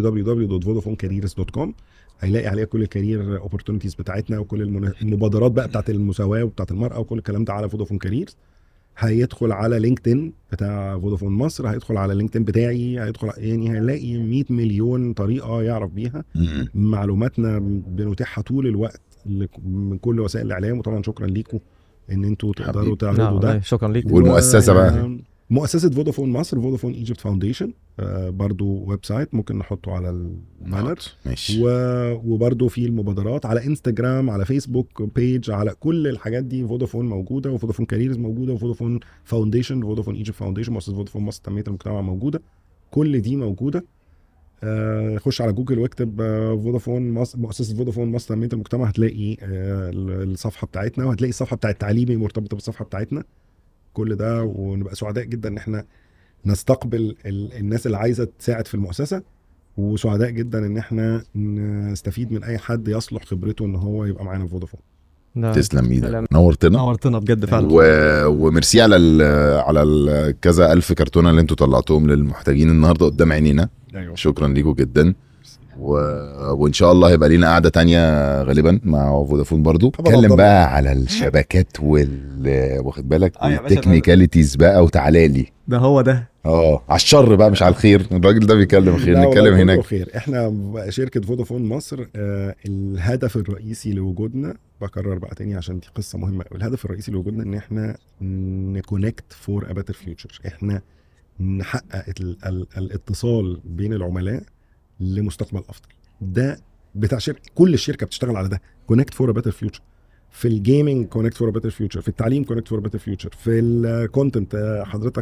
Speaker 2: www.vodafonecareers.com هيلاقي عليها كل الكارير اوبورتونيتيز بتاعتنا وكل المنا- المبادرات بقى بتاعت المساواه وبتاعت المراه وكل الكلام ده على فودافون كاريرز هيدخل على لينكدين بتاع فودافون مصر هيدخل على لينكدين بتاعي هيدخل يعني هيلاقي 100 مليون طريقه يعرف بيها
Speaker 1: مم.
Speaker 2: معلوماتنا بنتيحها طول الوقت لك- من كل وسائل الاعلام وطبعا شكرا ليكم ان انتوا تقدروا
Speaker 1: حبيبي.
Speaker 2: تعرضوا
Speaker 3: نعم
Speaker 2: ده
Speaker 3: والله شكرا ليك
Speaker 1: والمؤسسة بقى؟
Speaker 2: و- مؤسسة فودافون مصر فودافون ايجيبت فاونديشن برضو ويب سايت ممكن نحطه على البانر
Speaker 1: ماشي
Speaker 2: و... وبرضو في المبادرات على انستجرام على فيسبوك بيج على كل الحاجات دي فودافون موجودة وفودافون كاريرز موجودة وفودافون فاونديشن فودافون ايجيبت فاونديشن مؤسسة فودافون مصر تنمية المجتمع موجودة كل دي موجودة آه، خش على جوجل واكتب آه، فودافون مصر مؤسسه فودافون مصر تنميه المجتمع هتلاقي آه، الصفحه بتاعتنا وهتلاقي الصفحه بتاعت تعليمي مرتبطه بالصفحه بتاعتنا كل ده ونبقى سعداء جدا ان احنا نستقبل ال- الناس اللي عايزه تساعد في المؤسسه وسعداء جدا ان احنا نستفيد من اي حد يصلح خبرته ان هو يبقى معانا في فودافون
Speaker 3: نعم.
Speaker 1: تسلم ايدك
Speaker 3: سلام.
Speaker 1: نورتنا
Speaker 3: نورتنا بجد فعلا
Speaker 1: و... وميرسي على ال... على ال... كذا الف كرتونه اللي انتوا طلعتوهم للمحتاجين النهارده قدام عينينا
Speaker 2: ايوه
Speaker 1: شكرا ليكم جدا و... وان شاء الله هيبقى لينا قعده تانية غالبا مع فودافون برضو
Speaker 2: طبعاً
Speaker 1: اتكلم
Speaker 2: طبعاً.
Speaker 1: بقى على الشبكات وال واخد بالك
Speaker 3: آه يا باشا،
Speaker 1: والتكنيكاليتيز بقى وتعالى لي
Speaker 3: ده هو ده
Speaker 1: اه على الشر بقى مش على الخير الراجل ده بيتكلم خير
Speaker 2: لا والله
Speaker 1: نتكلم
Speaker 2: كله
Speaker 1: هناك
Speaker 2: خير احنا شركه فودافون مصر آه الهدف الرئيسي لوجودنا بكرر بقى تاني عشان دي قصه مهمه قوي الهدف الرئيسي لوجودنا ان احنا نكونكت فور ا بيتر فيوتشر احنا نحقق ال ال الاتصال بين العملاء لمستقبل افضل ده بتاع شركه كل الشركه بتشتغل على ده كونكت فور ا بيتر فيوتشر في الجيمنج كونكت فور ا بيتر فيوتشر في التعليم كونكت فور ا بيتر فيوتشر في الكونتنت حضرتك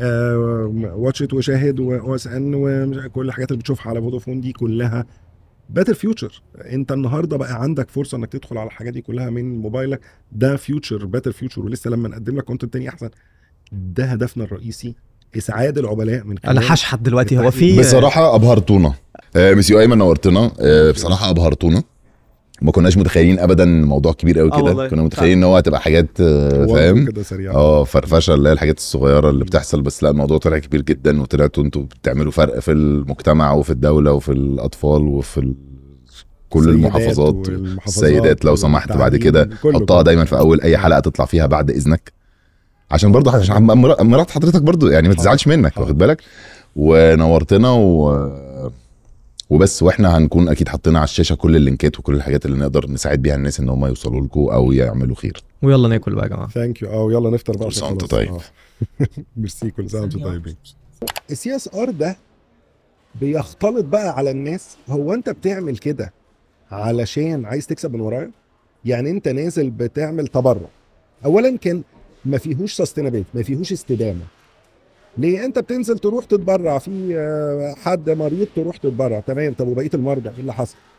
Speaker 2: واتش ات وشاهد واو اس ان وكل الحاجات اللي بتشوفها على فودافون دي كلها باتر فيوتشر انت النهارده بقى عندك فرصه انك تدخل على الحاجات دي كلها من موبايلك ده فيوتشر باتر فيوتشر ولسه لما نقدم لك كونتنت تاني احسن ده هدفنا الرئيسي اسعاد العملاء من
Speaker 3: انا
Speaker 2: خلال
Speaker 3: هشحت دلوقتي هو في
Speaker 1: بصراحه ابهرتونا آه مسيو ايمن نورتنا آه بصراحه ابهرتونا ما كناش متخيلين ابدا الموضوع كبير قوي
Speaker 3: آه
Speaker 1: كده
Speaker 3: والله.
Speaker 1: كنا متخيلين ان هو هتبقى حاجات آه،
Speaker 2: وضع
Speaker 1: فاهم
Speaker 2: كده سريع
Speaker 1: اه فرفشه اللي هي الحاجات الصغيره اللي بتحصل بس لا الموضوع طلع كبير جدا وطلعتوا انتوا بتعملوا فرق في المجتمع وفي الدوله وفي الاطفال وفي ال... كل
Speaker 2: السيدات
Speaker 1: المحافظات
Speaker 2: والمحافظات
Speaker 1: السيدات لو سمحت بعد
Speaker 2: والتعليم،
Speaker 1: كده
Speaker 2: كله
Speaker 1: حطها
Speaker 2: كله.
Speaker 1: دايما في اول اي حلقه تطلع فيها بعد اذنك عشان برضه عشان مرا- مرات حضرتك برضه يعني ما
Speaker 2: حاضر.
Speaker 1: تزعلش منك
Speaker 2: حاضر.
Speaker 1: واخد بالك ونورتنا و... وبس واحنا هنكون اكيد حاطين على الشاشه كل اللينكات وكل الحاجات اللي نقدر نساعد بيها الناس ان هم يوصلوا لكم او يعملوا خير
Speaker 3: ويلا ناكل بقى يا جماعه
Speaker 2: ثانك يو اه يلا نفطر بقى
Speaker 1: كل
Speaker 2: عشان
Speaker 1: سنة وانت
Speaker 2: خلاص.
Speaker 1: طيب.
Speaker 2: آه. ميرسي كل سنه وانتم طيبين السي اس ار ده بيختلط بقى على الناس هو انت بتعمل كده علشان عايز تكسب من ورايا يعني انت نازل بتعمل تبرع اولا كان ما فيهوش سستينابيلتي ما فيهوش استدامه ليه انت بتنزل تروح تتبرع في آه، حد مريض تروح تتبرع تمام طب وبقيه المرضى ايه اللي حصل